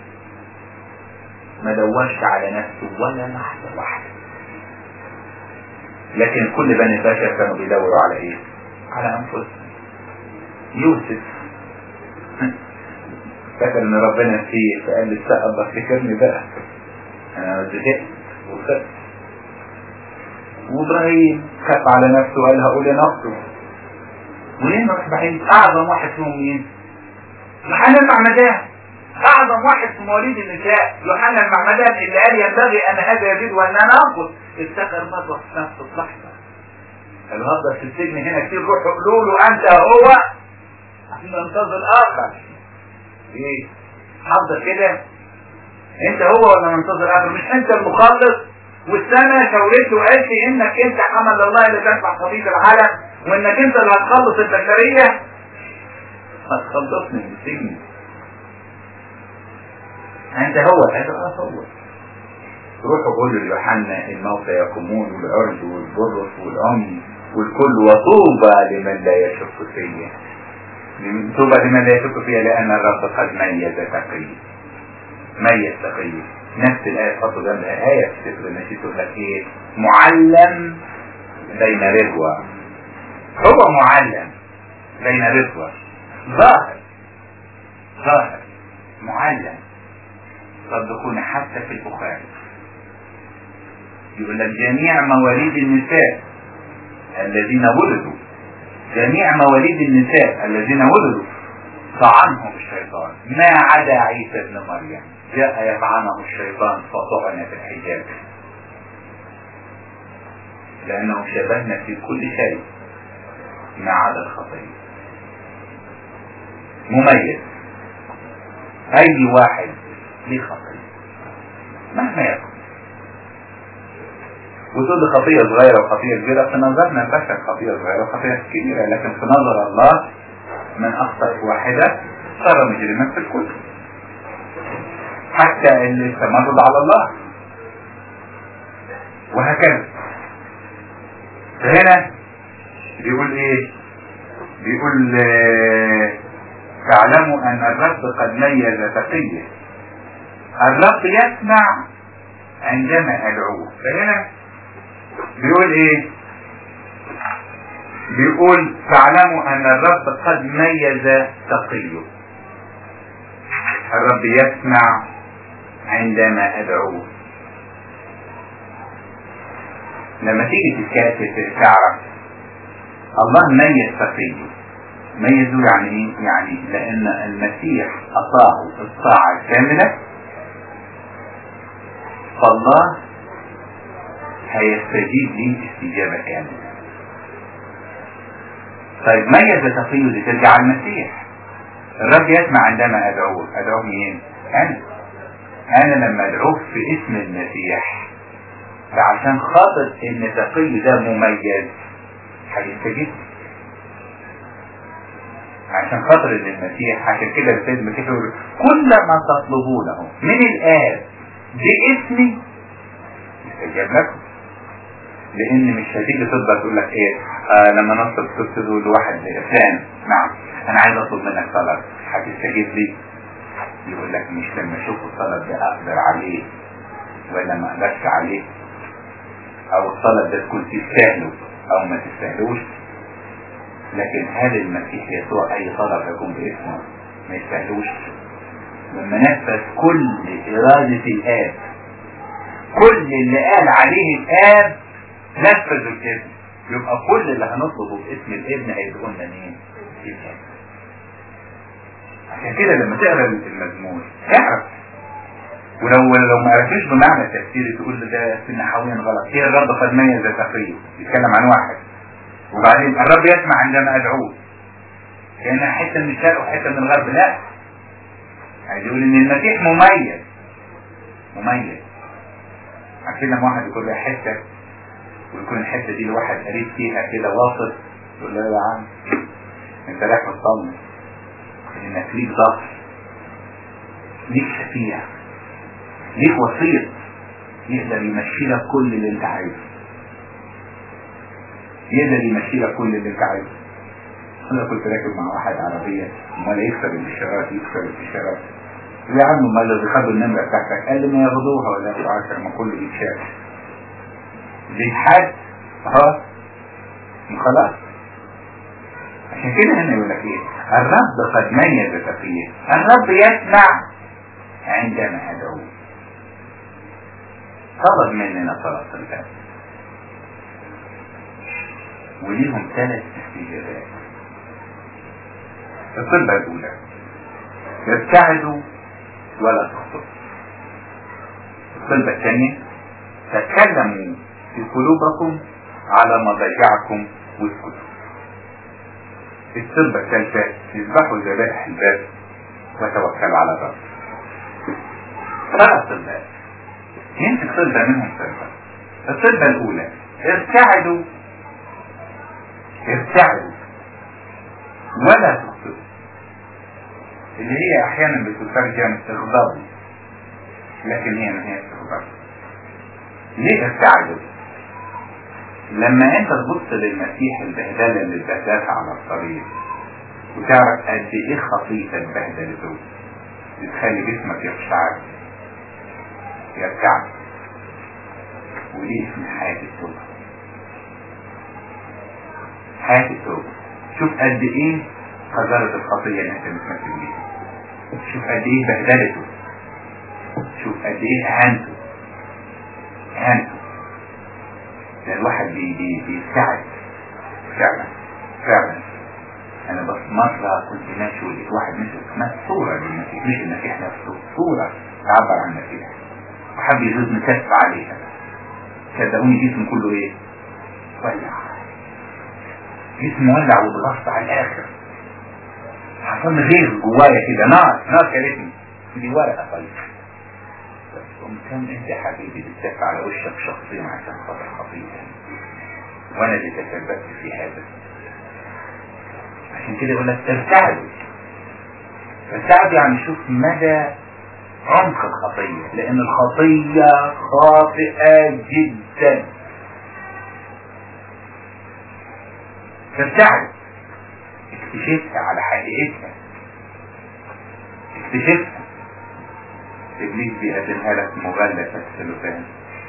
ما دورش على نفسه ولا لحظة واحدة لكن كل بني البشر كانوا بيدوروا على ايه على انفسهم يوسف فاكر ان ربنا فيه فقال لي السقف افتكرني بقى انا زهقت وخدت وابراهيم خاف على نفسه وقال هقول لنفسه وليه نروح بعيد اعظم واحد فيهم مين يوحنا المعمدان اعظم واحد في مواليد النساء يوحنا المعمدان اللي قال ينبغي ان هذا يزيد وان انا انقص افتكر مره في نفس اللحظه قال هفضل في السجن هنا كتير روحوا قولوا له انت هو عشان ننتظر الاخر ايه حافظه كده انت هو ولا منتظر اخر مش انت المخلص والسنة شاورته وقالت لي انك انت حمل الله اللي تدفع قضية العالم وانك انت اللي هتخلص البشرية هتخلصني من السجن انت هو هذا هو روحوا قولوا ليوحنا الموتى يقومون والعرج والبرص والأم والكل وطوبى لمن لا يشك فيا طوبى لمن لا يشك فيا لأن الرب قد ميز تقي ميز تقي نفس الآية تحطوا جنبها آية في سفر النشيد تقول لك إيه معلم بين رضوى هو معلم بين رضوى ظاهر ظاهر معلم صدقوني حتى في البخاري يقول لك جميع مواليد النساء الذين ولدوا جميع مواليد النساء الذين ولدوا طعنهم الشيطان ما عدا عيسى ابن مريم جاء يطعنه الشيطان فطعن في الحجاب لأنه شبهنا في كل شيء ما عدا الخطية مميز أي واحد ليه خطية مهما يكن وتقول لي خطية صغيرة وخطية كبيرة في نظرنا البشر خطية صغيرة وخطية كبيرة لكن في نظر الله من أخطأ واحدة صار مجرما في الكل حتى اللي تمرد على الله وهكذا فهنا بيقول ايه بيقول آه تعلموا ان الرب قد ميز تقيه الرب يسمع عندما ادعوه فهنا بيقول ايه بيقول تعلموا ان الرب قد ميز تقيه الرب يسمع عندما ادعوه لما تيجي تعرف الله ميز تقيه ميزه يعني ايه؟ يعني لان المسيح اطاعه الطاعة الكاملة فالله هيستجيب لي استجابة كاملة طيب ميز تقيه دي ترجع على المسيح الرب يسمع عندما ادعوه ادعوه مين؟ انا انا لما ادعوه في اسم المسيح فعشان خاطر ان تقي ده مميز هيستجيب عشان خاطر ان المسيح عشان كده السيد المسيح يقول كل ما تطلبونه من الآب باسمي يستجاب لكم لان مش هتيجي تقدر تقول لك ايه آه لما نطلب تقول لواحد فلان نعم انا عايز اطلب منك طلب هتستجيب لي يقول لك مش لما اشوف الطلب ده اقدر عليه ولا ما اقدرش عليه او الطلب ده تكون تستاهله او ما تستاهلوش لكن هل المسيح يسوع اي طلب يكون باسمه ما يستاهلوش لما نفذ كل ارادة الاب كل اللي قال عليه الاب نفذ الابن يبقى كل اللي هنطلبه باسم الابن هيبقوا لنا مين؟ الاب عشان كده لما تقرا المزمور اعرف ولو لو ما عرفتش بمعنى التفسير تقول ده سنة حاويا غلط هي الرب قد ميز تقيه يتكلم عن واحد وبعدين الرب يسمع عندما ادعوه كانها حته من الشرق وحته من الغرب لا عايز يقول ان المسيح مميز مميز عشان لما واحد يكون له حته ويكون الحته دي لواحد قريب فيها كده واثق يقول له يا عم انت رايح مطمن انك ليك ضغط ليك شفيع ليك وسيط يقدر يمشي لك كل اللي انت عايزه يقدر يمشي لك كل اللي انت عايزه انا كنت راكب مع واحد عربية امال يكسر الاشارات يكسر الاشارات يا عم امال اللي خدوا النمرة بتاعتك قال لي ما ياخدوها ولا ياخدوا عشان ما كله يتشاف بيتحد اه خلاص عشان كده هنا يقول لك ايه الرب قد ميز تقيه الرب يسمع عندما ادعوه طلب مننا صلاة الباب وليهم ثلاث استجابات الطلبة الأولى ابتعدوا ولا تخطئوا الطلبة الثانية تكلموا في قلوبكم على مضاجعكم واسكتوا الطلبة الثالثة اذبحوا ذبائح الباب وتوكلوا على الرب ثلاث طلبات يمسك طلبة منهم طلبة الطلبة الأولى ارتعدوا ارتعدوا ولا تخطئوا اللي هي احيانا بتترجم اغضبوا لكن هي ما هي اغضب ليه ارتعدوا لما انت تبص للمسيح البهدلة اللي اتبهدلها على الطريق وتعرف قد ايه خطيئة اتبهدلته بتخلي جسمك يقشعر يرتعد ودي اسم حياة التوبة حياة التوبة شوف قد ايه قذرة الخطية اللي انت متمثل بيها شوف قد ايه بهدلته شوف قد ايه اهانته اهانته ده الواحد بي بي بيستعد فعلا فعلا انا بس مرة كنت ماشي ولقيت واحد مسك صورة للمسيح مش المسيح نفسه صورة تعبر عن المسيح وحب يجوز مكتف عليها صدقوني جسمه كله ايه ولع جسمه ولع واتغصت على الاخر حصل غير جوايا كده نار نار كلتني دي ورقة طيب كم انت يا حبيبي بتدافع على وشك شخصيا عشان خاطر خطيئة وانا اللي تسببت في هذا عشان كده يقول لك ترتعدوا ترتعدوا يعني شوف مدى عمق الخطية لان الخطية خاطئة جدا ترتعد اكتشفها على حقيقتها اكتشفها ابليس بيقدمها لك مغلفة السلوفان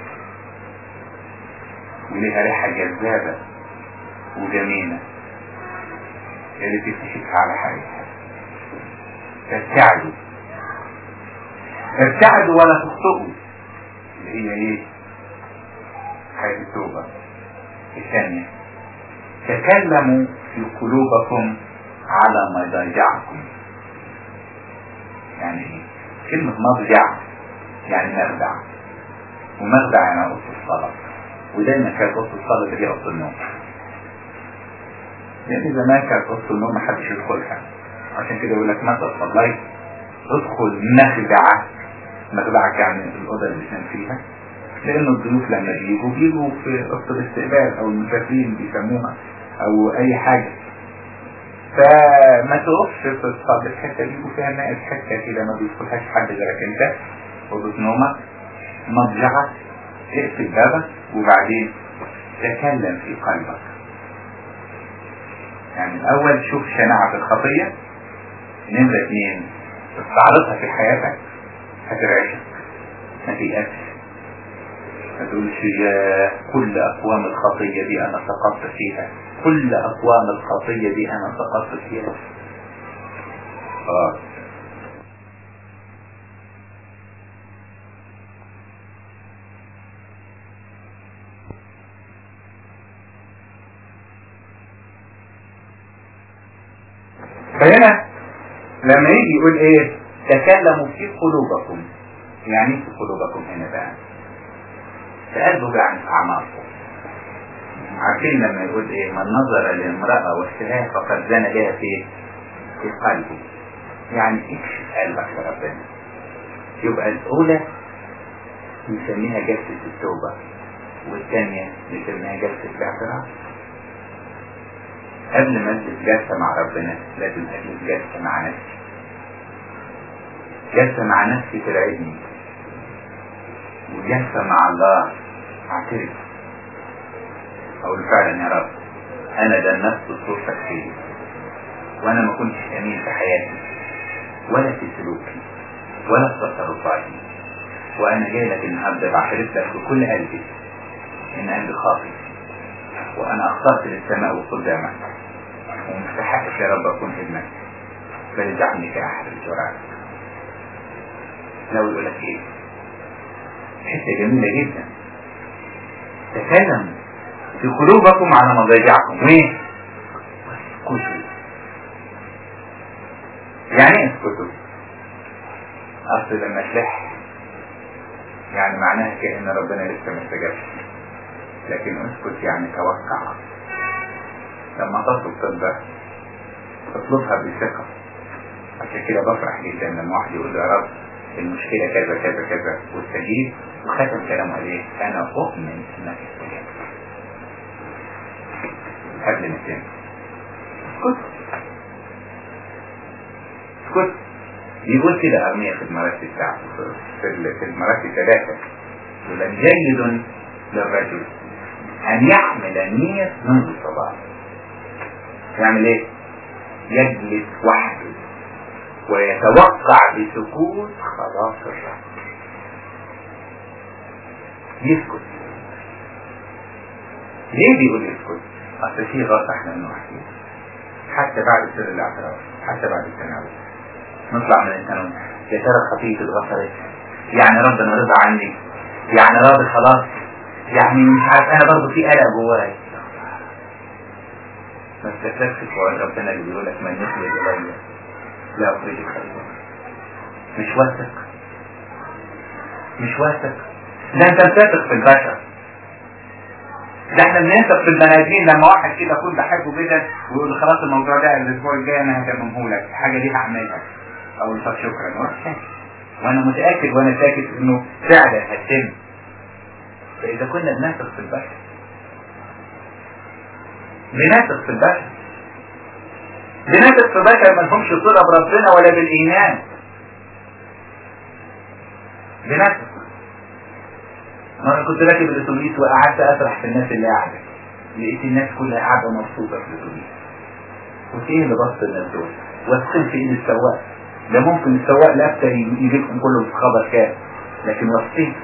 وليها ريحة جذابة وجميلة اللي تكتشفها على حقيقتها ارتعدوا ارتعدوا ولا تخطئوا اللي هي ايه حياة التوبة الثانية تكلموا في قلوبكم على مضاجعكم يعني ايه كلمة مضجع يعني مخدع ومخدع يعني قصة الصلاة ودايما كانت قصة الصلاة دي قصة النوم لأن زمان كانت قصة النوم محدش يدخلها عشان كده يقول لك متى صليت ادخل مخدعة مخدعك يعني الأوضة اللي بتنام فيها لأن الضيوف لما بيجوا بيجوا في قصة الاستقبال أو المسافرين بيسموها أو أي حاجة فما تقفش في الصلاة الحتة دي وفيها ناقص حتة كده ما بيدخلهاش حد غيرك أنت أوضة نومك مضجعك اقفل بابك وبعدين تكلم في قلبك يعني الأول شوف شناعة الخطية نمرة اثنين استعرضها في حياتك هترعشك ما تيأسش ما تقولش يا كل أقوام الخطية دي أنا سقطت فيها كل أقوام الخطية دي أنا سقطت فيها خلاص فهنا لما يجي يقول ايه تكلموا في قلوبكم يعني في قلوبكم هنا بقى تأدوا عن أعمالكم عارفين لما يقول ايه من نظر لامرأة واشتهاها فقد زنى بها في في قلبه يعني اكشف قلبك لربنا يبقى الأولى نسميها جلسة التوبة والثانية نسميها جلسة الاعتراف قبل ما اجلس جلسة مع ربنا لازم اجلس جلسة مع نفسي جلسة مع نفسي ترعبني وجلسة مع الله اعترف اقول فعلا يا رب انا دنست صورتك فيا وانا ما كنتش امين في حياتي ولا في سلوكي ولا في تصرفاتي وانا جاي لك النهارده بعترف لك بكل قلبي ان قلبي خاطئ وانا اخطأت للسماء وقدامك ومستحقش يا رب اكون ابنك بل اجعلني كاحد الجرعات لو يقول لك ايه حته جميله جدا تكلم في قلوبكم على مضاجعكم وين اسكتوا يعني ايه اسكتوا اصل لما تلح يعني معناها كأن ربنا لسه ما استجابش لكن اسكت يعني توقع لما تطلب طلبة تطلبها بثقة عشان كده بفرح جدا لما واحد يقول يا رب المشكلة كذا كذا كذا واستجيب وختم كلامه عليه انا اؤمن انك استجبت قبل ما تنام اسكت اسكت يقول كده أرمية في المراتب بتاعته في المراتب ثلاثة يقول جيد للرجل أن يحمل النية منذ الصباح يعمل ايه؟ يجلس وحده ويتوقع بسكوت خلاص الرب يسكت ليه بيقول يسكت؟ أصل في غلط احنا بنوحيه حتى بعد سر الاعتراف حتى بعد التناول نطلع من التناول يا ترى خطيئتي اتغفرت يعني ربنا رضى عني يعني راضي خلاص يعني مش عارف انا برضه في قلق جوايا ما استفدتش في ربنا اللي بيقول لك من يخرج الي لا اخرج خيرا مش واثق مش واثق ده انت بتثق في البشر ده احنا بنثق في البني ادمين لما واحد كده يكون بحبه جدا ويقول خلاص الموضوع ده الاسبوع الجاي انا هتممه لك الحاجه دي هعملها اقول طب شكرا واروح وانا متأكد وانا ساكت انه فعلا هتتم فاذا كنا بنثق في البشر بنثق في البشر بنثق في بشر ما لهمش صلة بربنا ولا بالايمان بنثق مرة كنت راكب الاتوبيس وقعدت اسرح في الناس اللي قاعدة لقيت الناس كلها قاعدة مبسوطة في الاتوبيس قلت ايه اللي بص الناس دول واثقين في ايد السواق ده ممكن السواق لابسه يجيبكم كله في خبر كامل لكن واثقين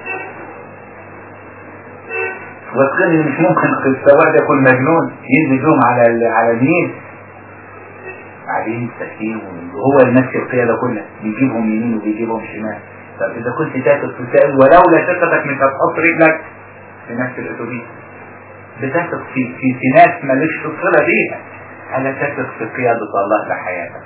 واثقين ان مش ممكن السواق ده يكون مجنون ينزل بيهم على على النيل قاعدين ساكتين وهو اللي ماسك القياده كلها بيجيبهم يمين وبيجيبهم شمال طب اذا كنت تاخد في سائل ولولا ثقتك مش هتحط رجلك في نفس الاتوبيس بتثق في في في ناس مالكش صله بيها الا تثق في قياده الله لحياتك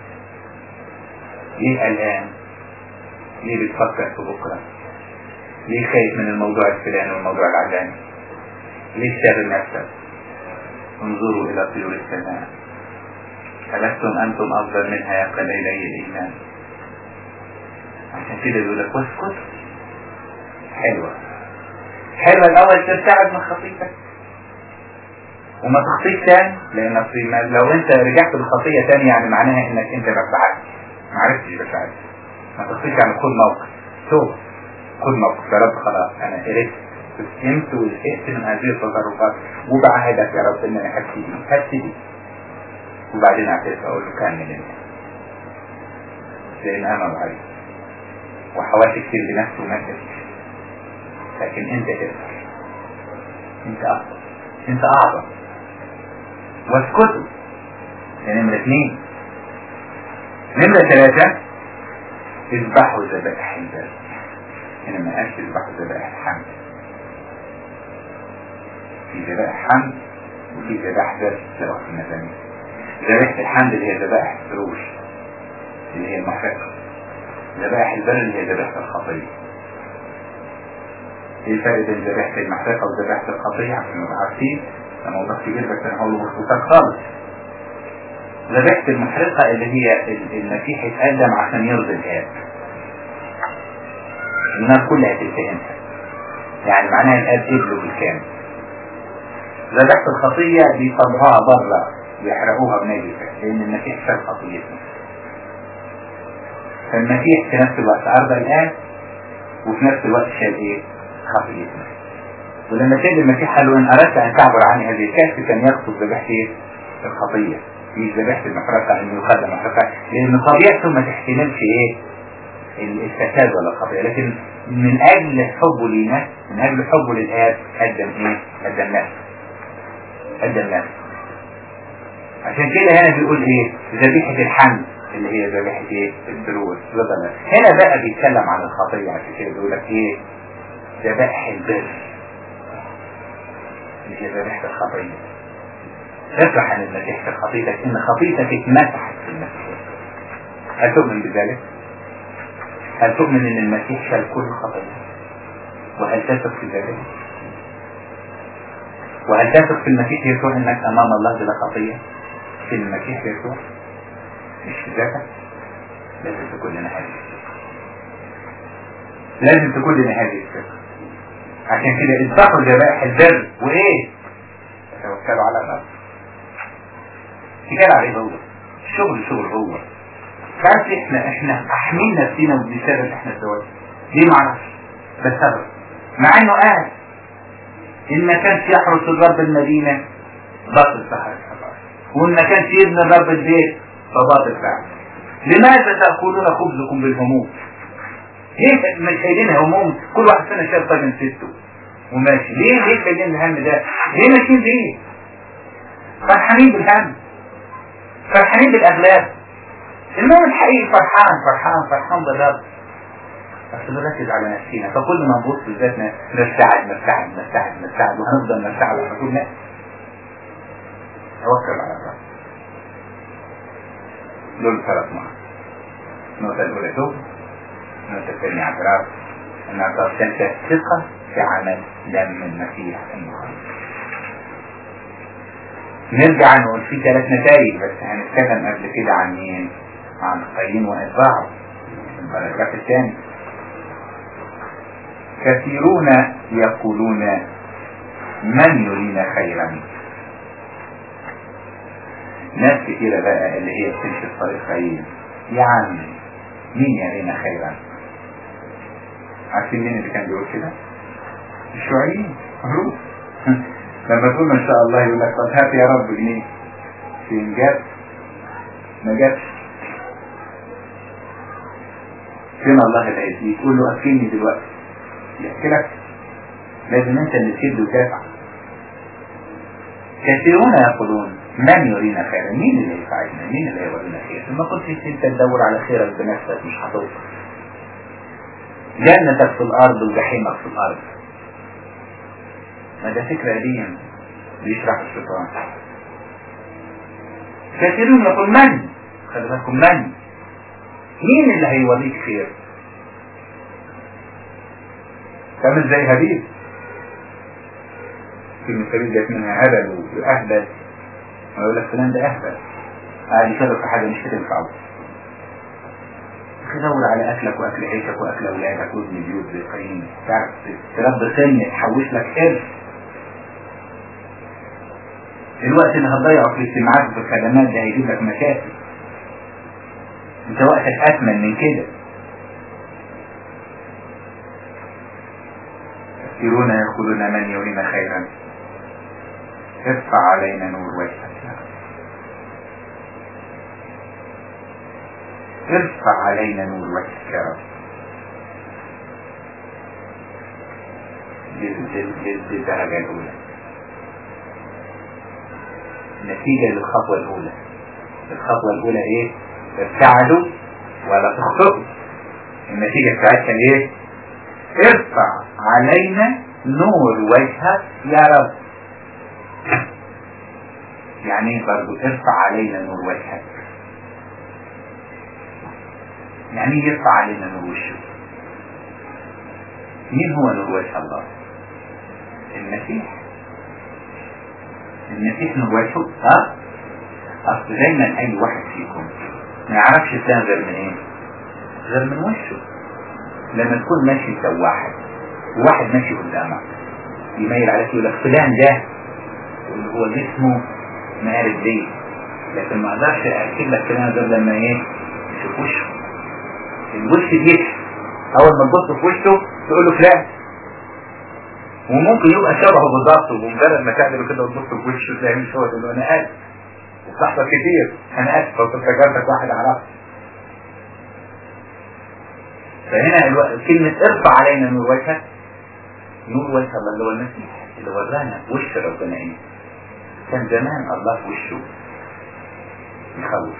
ليه قلقان ليه بتفكر في بكره ليه خايف من الموضوع الفلاني والموضوع العلاني ليه شاغل نفسك انظروا الى طيور السماء ألستم أنتم أفضل منها يا قليلي الإيمان عشان كده بيقول لك واسكت حلوة حلوة الأول تبتعد من خطيتك وما تخطيش تاني لأن لو أنت رجعت بالخطية تاني يعني معناها إنك أنت بتبعد ما عرفتش بتبعد ما تخطيش يعني خد موقف توب خد موقف يا رب خلاص أنا قرفت فهمت وزهقت من هذه التصرفات وبعهدك يا رب إن أنا هبتدي هبتدي وبعدين اعترف اقول له كمل انت لان انا ضعيف وحاولت كتير بنفسي وما قدرتش لكن انت تقدر انت افضل انت اعظم واسكتوا ده نمرة اثنين نمرة ثلاثة اذبحوا ذبائح البر هنا ما قالش اذبحوا ذبائح الحمد في ذبائح حمد وفي ذبائح بر تلاقوها في المزامير ذبائح الحمد اللي هي ذبائح الفروش اللي هي المحرقة ذبائح البر اللي هي ذبائح الخطية ايه الفرق بين ذبائح المحرقة وذبائح الخطية عشان نبقى عارفين ده موضوع كبير بس انا هقوله باختصار خالص ذبائح المحرقة اللي هي المسيح اتقدم عشان يرضي الآب النار كلها تلتهمها يعني معناها الآب قبله بالكامل ذبائح الخطية بيطلعوها بره ويحرقوها بنجسة لأن المسيح شال خطيتنا فالمسيح في نفس الوقت أرضى الآن وفي نفس الوقت شال إيه؟ خطيتنا ولما سيد المسيح قال له إن أردت أن تعبر عني هذه الكأس كان يقصد ذبيحة إيه؟ الخطية مش ذبيحة المحرقة إنه يخلى محرقة لأن طبيعته ما تحتملش إيه؟ الفساد ولا الخطية لكن من أجل حبه لينا من أجل حبه للآب قدم إيه؟ قدم نفسه قدم نفسه عشان كده هنا بيقول ايه ذبيحة الحمد اللي هي ذبيحة ايه البرور رضا هنا بقى بيتكلم عن الخطية عشان كده بيقول لك ايه ذبائح البر اللي هي ذبيحة الخطية افرح عن المسيح في خطيتك ان خطيتك اتمسحت في المسيح هل تؤمن بذلك؟ هل تؤمن ان المسيح شال كل خطية؟ وهل تثق في ذلك؟ وهل تثق في المسيح يسوع انك امام الله بلا خطيه؟ في المسيح يسوع مش في ذاتك لازم تكون لنا هذه لازم تكون لنا هذه الثقة عشان كده اذبحوا ذبائح البر وايه توكلوا على الرب اتكال عليه هو الشغل شغل هو بس احنا احنا احمين نفسينا وبنشتغل احنا الزواج ليه معرفش بس سبب مع انه قال ان ما كانش يحرس الرب المدينة بطل سحر وإن ما كانش يبني الرب البيت فباطل فعل لماذا تأكلون خبزكم بالهموم ليه مش شايلين هموم كل واحد فينا شايل طاجن سته وماشي ليه ليه شايلين الهم ده ليه ماشيين ليه فرحانين بالهم فرحانين بالاغلاب المهم الحقيقي فرحان فرحان فرحان بالرب بس بنركز على نفسينا فكل ما نبص لذاتنا نرتعد نرتعد نرتعد نرتعد وهنفضل نرتعد على طول لا توكل على الرب دول ثلاث نقط النقطة الأولى توب النقطة الثانية اعتراف النقطة الثالثة ثقة في عمل دم المسيح المخلص نرجع نقول في ثلاث نتائج بس هنتكلم قبل كده عن مين؟ عن قايين واتباعه البراجراف الثاني كثيرون يقولون من يرينا خيرا ناس كثيرة بقى اللي هي بتمشي في طريق خير يا عم مين يرينا خيرا عارفين مين اللي كان بيقول كده الشيوعيين معروف لما تقول ما شاء الله يقول لك طب هات يا رب جنيه فين جاب ما جابش فين الله اللي هيديك تقول له اكلني دلوقتي يحكي لك لازم انت اللي تشد وتدفع كثيرون يقولون من يرينا خيرا مين اللي يساعدنا مين اللي يورينا خير ما كنتش انت تدور على خيرك بنفسك مش هتوصل جنتك في الارض وجحيمك في الارض ما ده فكرة قديم بيشرح الشيطان كثيرون يقول من خلي بالكم من مين اللي هيوريك خير تعمل زي هابيل كلمة هابيل جت منها هبل وأهبل يقول لك فلان ده أهبل قاعد يشرب في حاجة مش هتنفعه تدور على أكلك وأكل عيشك وأكل أولادك وابن بيوت بالقيم تعرف تربي سن تحوش لك قرش الوقت اللي هتضيعه في الاجتماعات وفي الخدمات ده هيجيب لك مشاكل انت وقتك أثمن من كده كثيرون يقولون من يرينا خيرا ارفع علينا نور وجهك ارفع علينا نور وجهك يا رب دي الدرجة الأولى نتيجة للخطوة الأولى الخطوة الأولى إيه؟ ابتعدوا ولا تخطئوا النتيجة بتاعتها إيه؟ ارفع علينا نور وجهك يا رب يعني ايه برضو ارفع علينا نور وجهك يعني ايه يرفع علينا نور وشه مين هو نور وجه الله المسيح المسيح نور وجهه ها اصل دايما اي واحد فيكم ما يعرفش الثاني غير من ايه غير من وشه لما تكون ماشي سواحد وواحد ماشي قدامك يميل عليك يقول لك فلان ده واللي هو جسمه مقارب ليه لكن ما اقدرش اكد لك فلان غير لما ايه تشوف وشه الوش بيكشف اول ما تبص في وشه تقول له فلان وممكن يبقى شبهه بالظبط ومجرد ما تعمل كده وتبص في وشه تلاقيه مش هو تقول له انا اسف وبتحصل كتير انا اسف لو افتكرتك واحد اعرفه فهنا الو... كلمة ارفع علينا نور وجهك نور وجه الله اللي هو المسيح اللي ورانا وش ربنا ايه كان زمان الله في وشه يخوف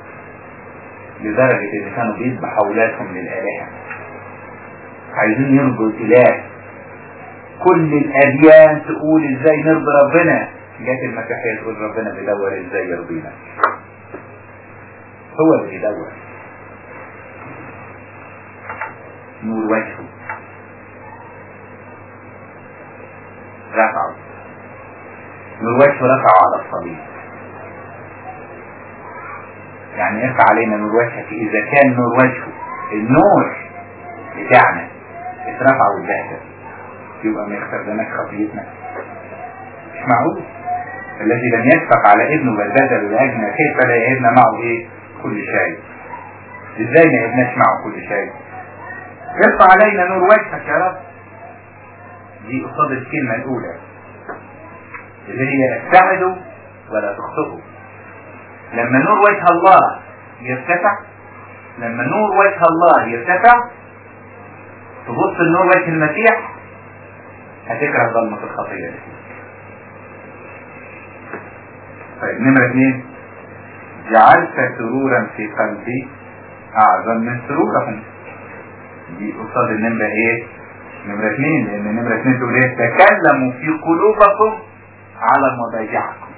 لدرجة إذا كانوا بيذبحوا أولادهم للآلهة عايزين يرضوا الإله كل الأديان تقول إزاي نرضي ربنا جت المسيحية تقول ربنا بيدور إزاي يرضينا هو اللي بيدور نور وجهه رفعه نور وجهه رفعه على الصليب يعني ارفع علينا نور وجهك اذا كان نور وجهه النور بتاعنا اترفع واتبهدل يبقى ما يغفر لناش خطيتنا مش معقول الذي لم يشفق على ابنه بل بذل لاجلنا كيف لا يهبنا معه ايه كل شيء ازاي ما يهبناش معه كل شيء ارفع علينا نور وجهك يا رب دي قصاد الكلمة الأولى اللي هي ابتعدوا ولا تخطئوا لما نور وجه الله يرتفع لما نور وجه الله يرتفع تبص لنور وجه المسيح هتكره ظلمة الخطيئة دي طيب نمرة اثنين جعلت سرورا في قلبي أعظم من سرورهم دي قصاد النمرة ايه نمرة اثنين لان نمرة اثنين تقول ايه تكلموا في قلوبكم على مضاجعكم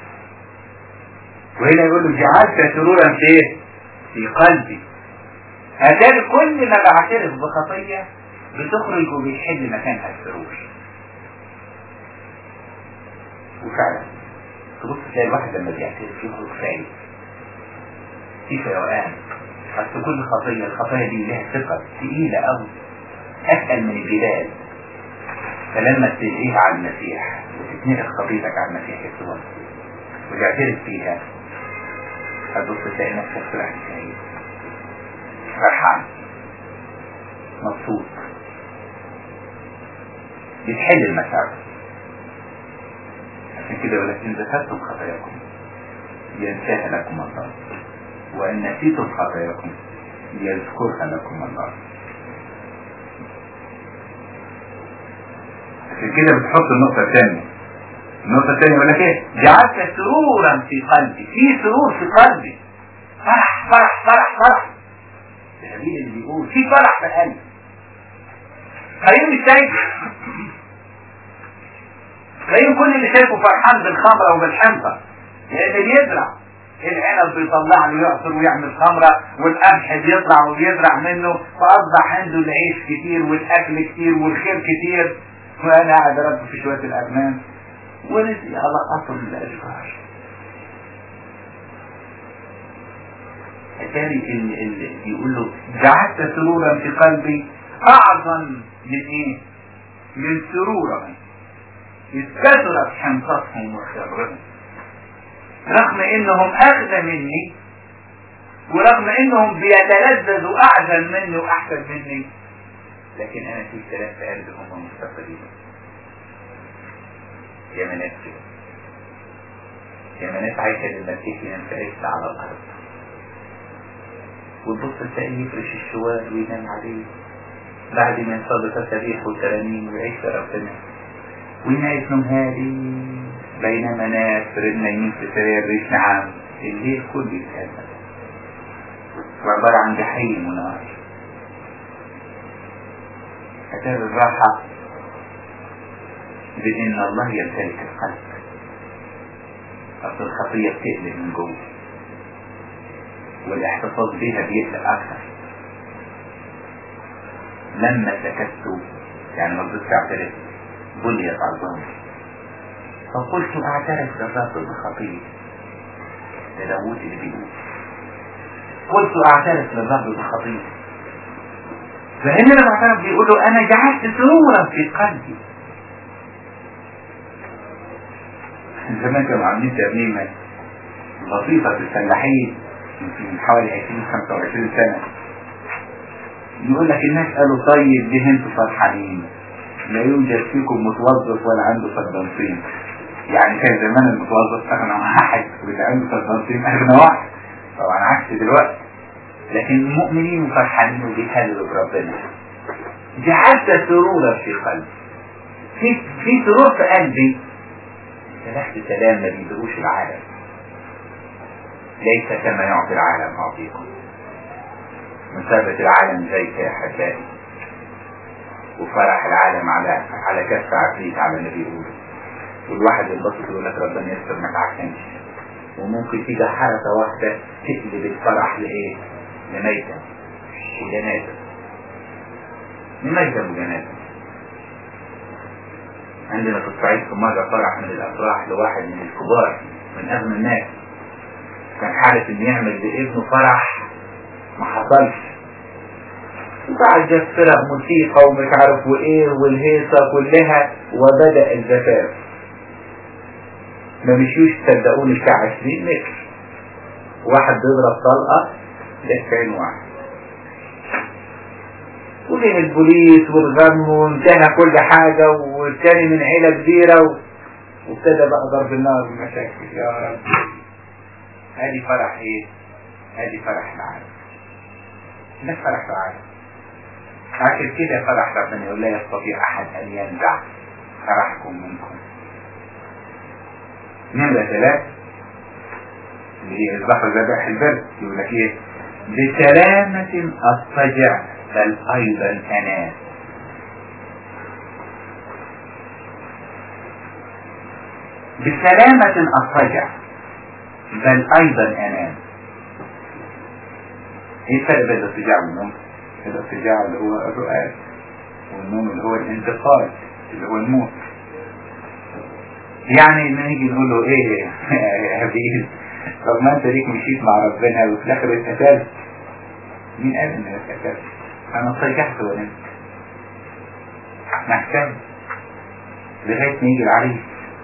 وهنا يقول له جعلت سرورا في ايه في قلبي اتاري كل ما بعترف بخطية بتخرج وبيحل مكانها السرور وفعلا تبص تلاقي الواحد لما بيعترف يخرج فايق في فيوقان بس كل خطية الخطايا دي لها ثقة تقيلة أوي أثقل من الجبال فلما تلقيها على المسيح وتتنقل خطيتك على المسيح يسوع وتعترف فيها هتبص تلاقي نفسك طلعت سعيد فرحان مبسوط بتحل المسار عشان كده يقول لك ان ذكرتم خطاياكم ينساها لكم الله وان نسيتم خطاياكم يذكرها لكم الله عشان كده بتحط النقطة الثانية النقطة الثانية يقول لك ايه جعلت سرورا في قلبي في سرور في قلبي فرح فرح فرح فرح ده مين اللي بيقول في فرح في قلبي خليهم مش شايف خليهم كل اللي شايفه فرحان بالخمرة وبالحنطة لأن بيزرع العنب بيطلع له يعصر ويعمل خمرة والقمح بيطلع وبيزرع منه فأصبح عنده العيش كتير والأكل كتير والخير كتير وأنا قاعد أربي في شوية الأغنام ونسي على أصل الأشجار الثاني اللي بيقول له جعلت سرورا في قلبي أعظم من إيه؟ من سرورهم إذ كثرت حنطتهم وخيرهم رغم إنهم أغنى مني ورغم إنهم بيتلذذوا أعزل مني وأحسن مني لكن أنا في ثلاث قلبهم ومستقلين يا مناس كده يا مناس عايشة للمسيح ينفعش على الأرض وتبص تلاقيه يفرش الشوال وينام عليه بعد ما يصلي تسابيح وترانيم ويعيش في ربنا وينام نوم هادي بينما ناس نايمين في سرير ريش نعام الليل كله يتهزم وعبارة عن جحيم ونار أتاري الراحة بأن الله يمتلك القلب أصل الخطية بتقلب من جوه والاحتفاظ بها بيقلق أكثر لما سكت يعني ما رضيتش اعترف بليت عظامي فقلت اعترف للرب بخطيئتي ده داوود اللي بيقول قلت اعترف للرب بخطيئتي فهنا لما اعترف بيقول له انا جعلت سرورا في قلبي زمان كانوا عاملين ترميمة لطيفة في الفلاحين من حوالي 20 25 سنة يقول لك الناس قالوا طيب ليه انتوا فرحانين لا يوجد فيكم متوظف ولا عنده صدمتين يعني كان زمان المتوظف اغنى واحد واللي عنده صدمتين اغنى واحد طبعا عكس دلوقتي لكن المؤمنين فرحانين وبيهللوا بربنا جعلت سرورا في قلبي في في سرور في قلبي سلاح سلام ما بيدروش العالم ليس كما يعطي العالم اعطيكم مثابة العالم زيك يا حبائي وفرح العالم على على كف عفريت على ما بيقولوا والواحد ينبسط يقول لك ربنا يستر ما تعكنش وممكن تيجي حركة واحدة تقلب الفرح لإيه؟ لميتة وجنازة لميتة وجنازة عندنا في الصعيد في مرة فرح من الأفراح لواحد من الكبار من أغنى الناس كان حارس إنه يعمل بابنه فرح ما حصلش وبعد جت فرق موسيقى ومش عارف وايه والهيصة كلها وبدأ الزفاف ما مشيوش صدقوني بتاع 20 متر واحد بيضرب طلقة ده في عين واحد وجه البوليس والغم وانتهى كل حاجة والتاني من عيلة كبيرة و... وابتدى بقى ضرب النار والمشاكل يا رب ادي فرح ايه؟ ادي فرح العالم ده فرح العالم عشان كده فرح ربنا يقول لا يستطيع احد ان ينزع فرحكم منكم نمرة ثلاث اللي هي البحر ذبح البر يقول لك ايه بسلامة اضطجع بل ايضا انام بسلامة اضطجع بل ايضا انام ايه الفرق بين الاضطجاع والنوم؟ الاضطجاع اللي هو الرؤاد والنوم اللي هو الانتقال اللي هو الموت يعني لما نيجي نقول له ايه يا حبيبي طب ما انت ليك مشيت مع ربنا وفي الاخر اتقتلت مين قال ان انا سكرت انا اضطجعت ونمت محتاج لغاية ما يجي العريس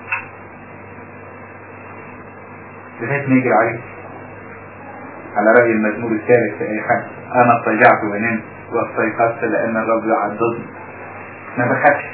لغاية ما يجي العريس على رأي المزمور الثالث في أي حاجة أنا اضطجعت ونمت واستيقظت لأن الرب يعضدني ما بخافش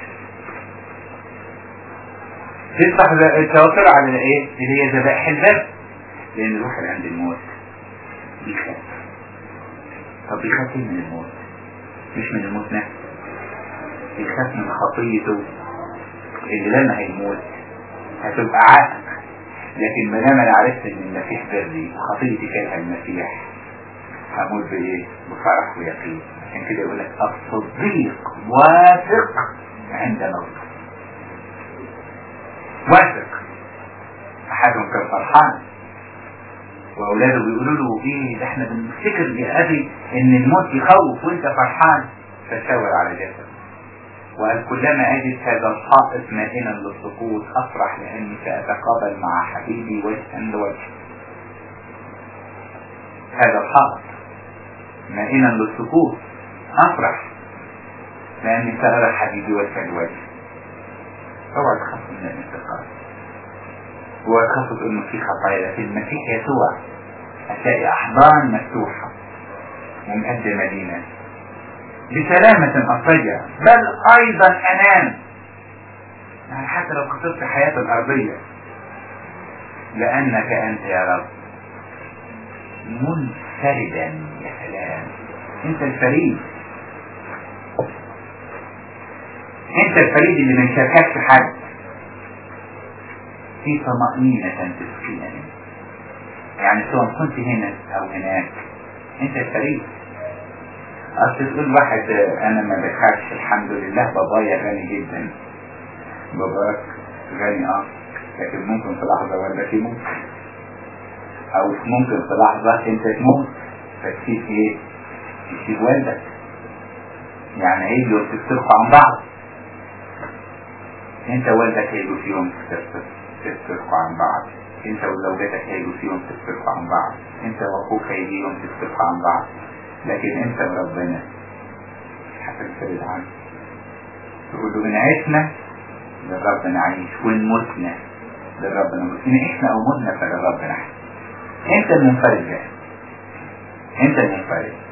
تفتح التوتر على ايه اللي هي ذبائح الباب لان الواحد عند الموت بيخاف طب بيخاف ايه من الموت مش من الموت نفسه بيخاف من خطيته اللي لما هيموت هتبقى عائق لكن ما دام انا عرفت ان المسيح بري وخطيتي كانها المسيح هموت بايه؟ بفرح ويقين عشان كده يقول لك الصديق واثق عند موته واثق احدهم كان فرحان واولاده بيقولوا له ايه ده احنا بنفتكر يا ابي ان الموت يخوف وانت فرحان فشاور على جسده وقال كلما اجد هذا الحائط مائلا للسقوط افرح لاني ساتقابل مع حبيبي وجها لوجه هذا الحائط مائلا للسقوط افرح لاني سأرى حبيبي وجها لوجه اوعى تخافوا من الانتقال اوعى تخافوا انه في خطايا في المسيح يسوع هتلاقي احضان مفتوحه ومقدمه لينا بسلامة أطية بل أيضا أنام يعني حتى لو خسرت حياة الأرضية لأنك أنت يا رب منفردا يا سلام أنت الفريد أنت الفريد اللي ما يشارككش حد في طمأنينة تسكنني يعني سواء كنت هنا أو هناك أنت الفريد اصل تقول واحد انا ما بخافش الحمد لله بابايا غني جدا باباك غني اه لكن ممكن في لحظة والدك يموت او ممكن في لحظة انت تموت فتسيب ايه تسيب والدك يعني هيجوا تفترقوا عن بعض انت والدك هيجوا في يوم تفترقوا عن بعض انت وزوجتك هيجوا في يوم تفترقوا عن بعض انت واخوك هيجي يوم تفترقوا عن بعض لكن انت وربنا هتنفرد عنه تقول له ان عشنا للرب نعيش وان متنا للرب نموت ان عشنا او متنا فللرب نحن انت المنفرد بقى انت المنفرد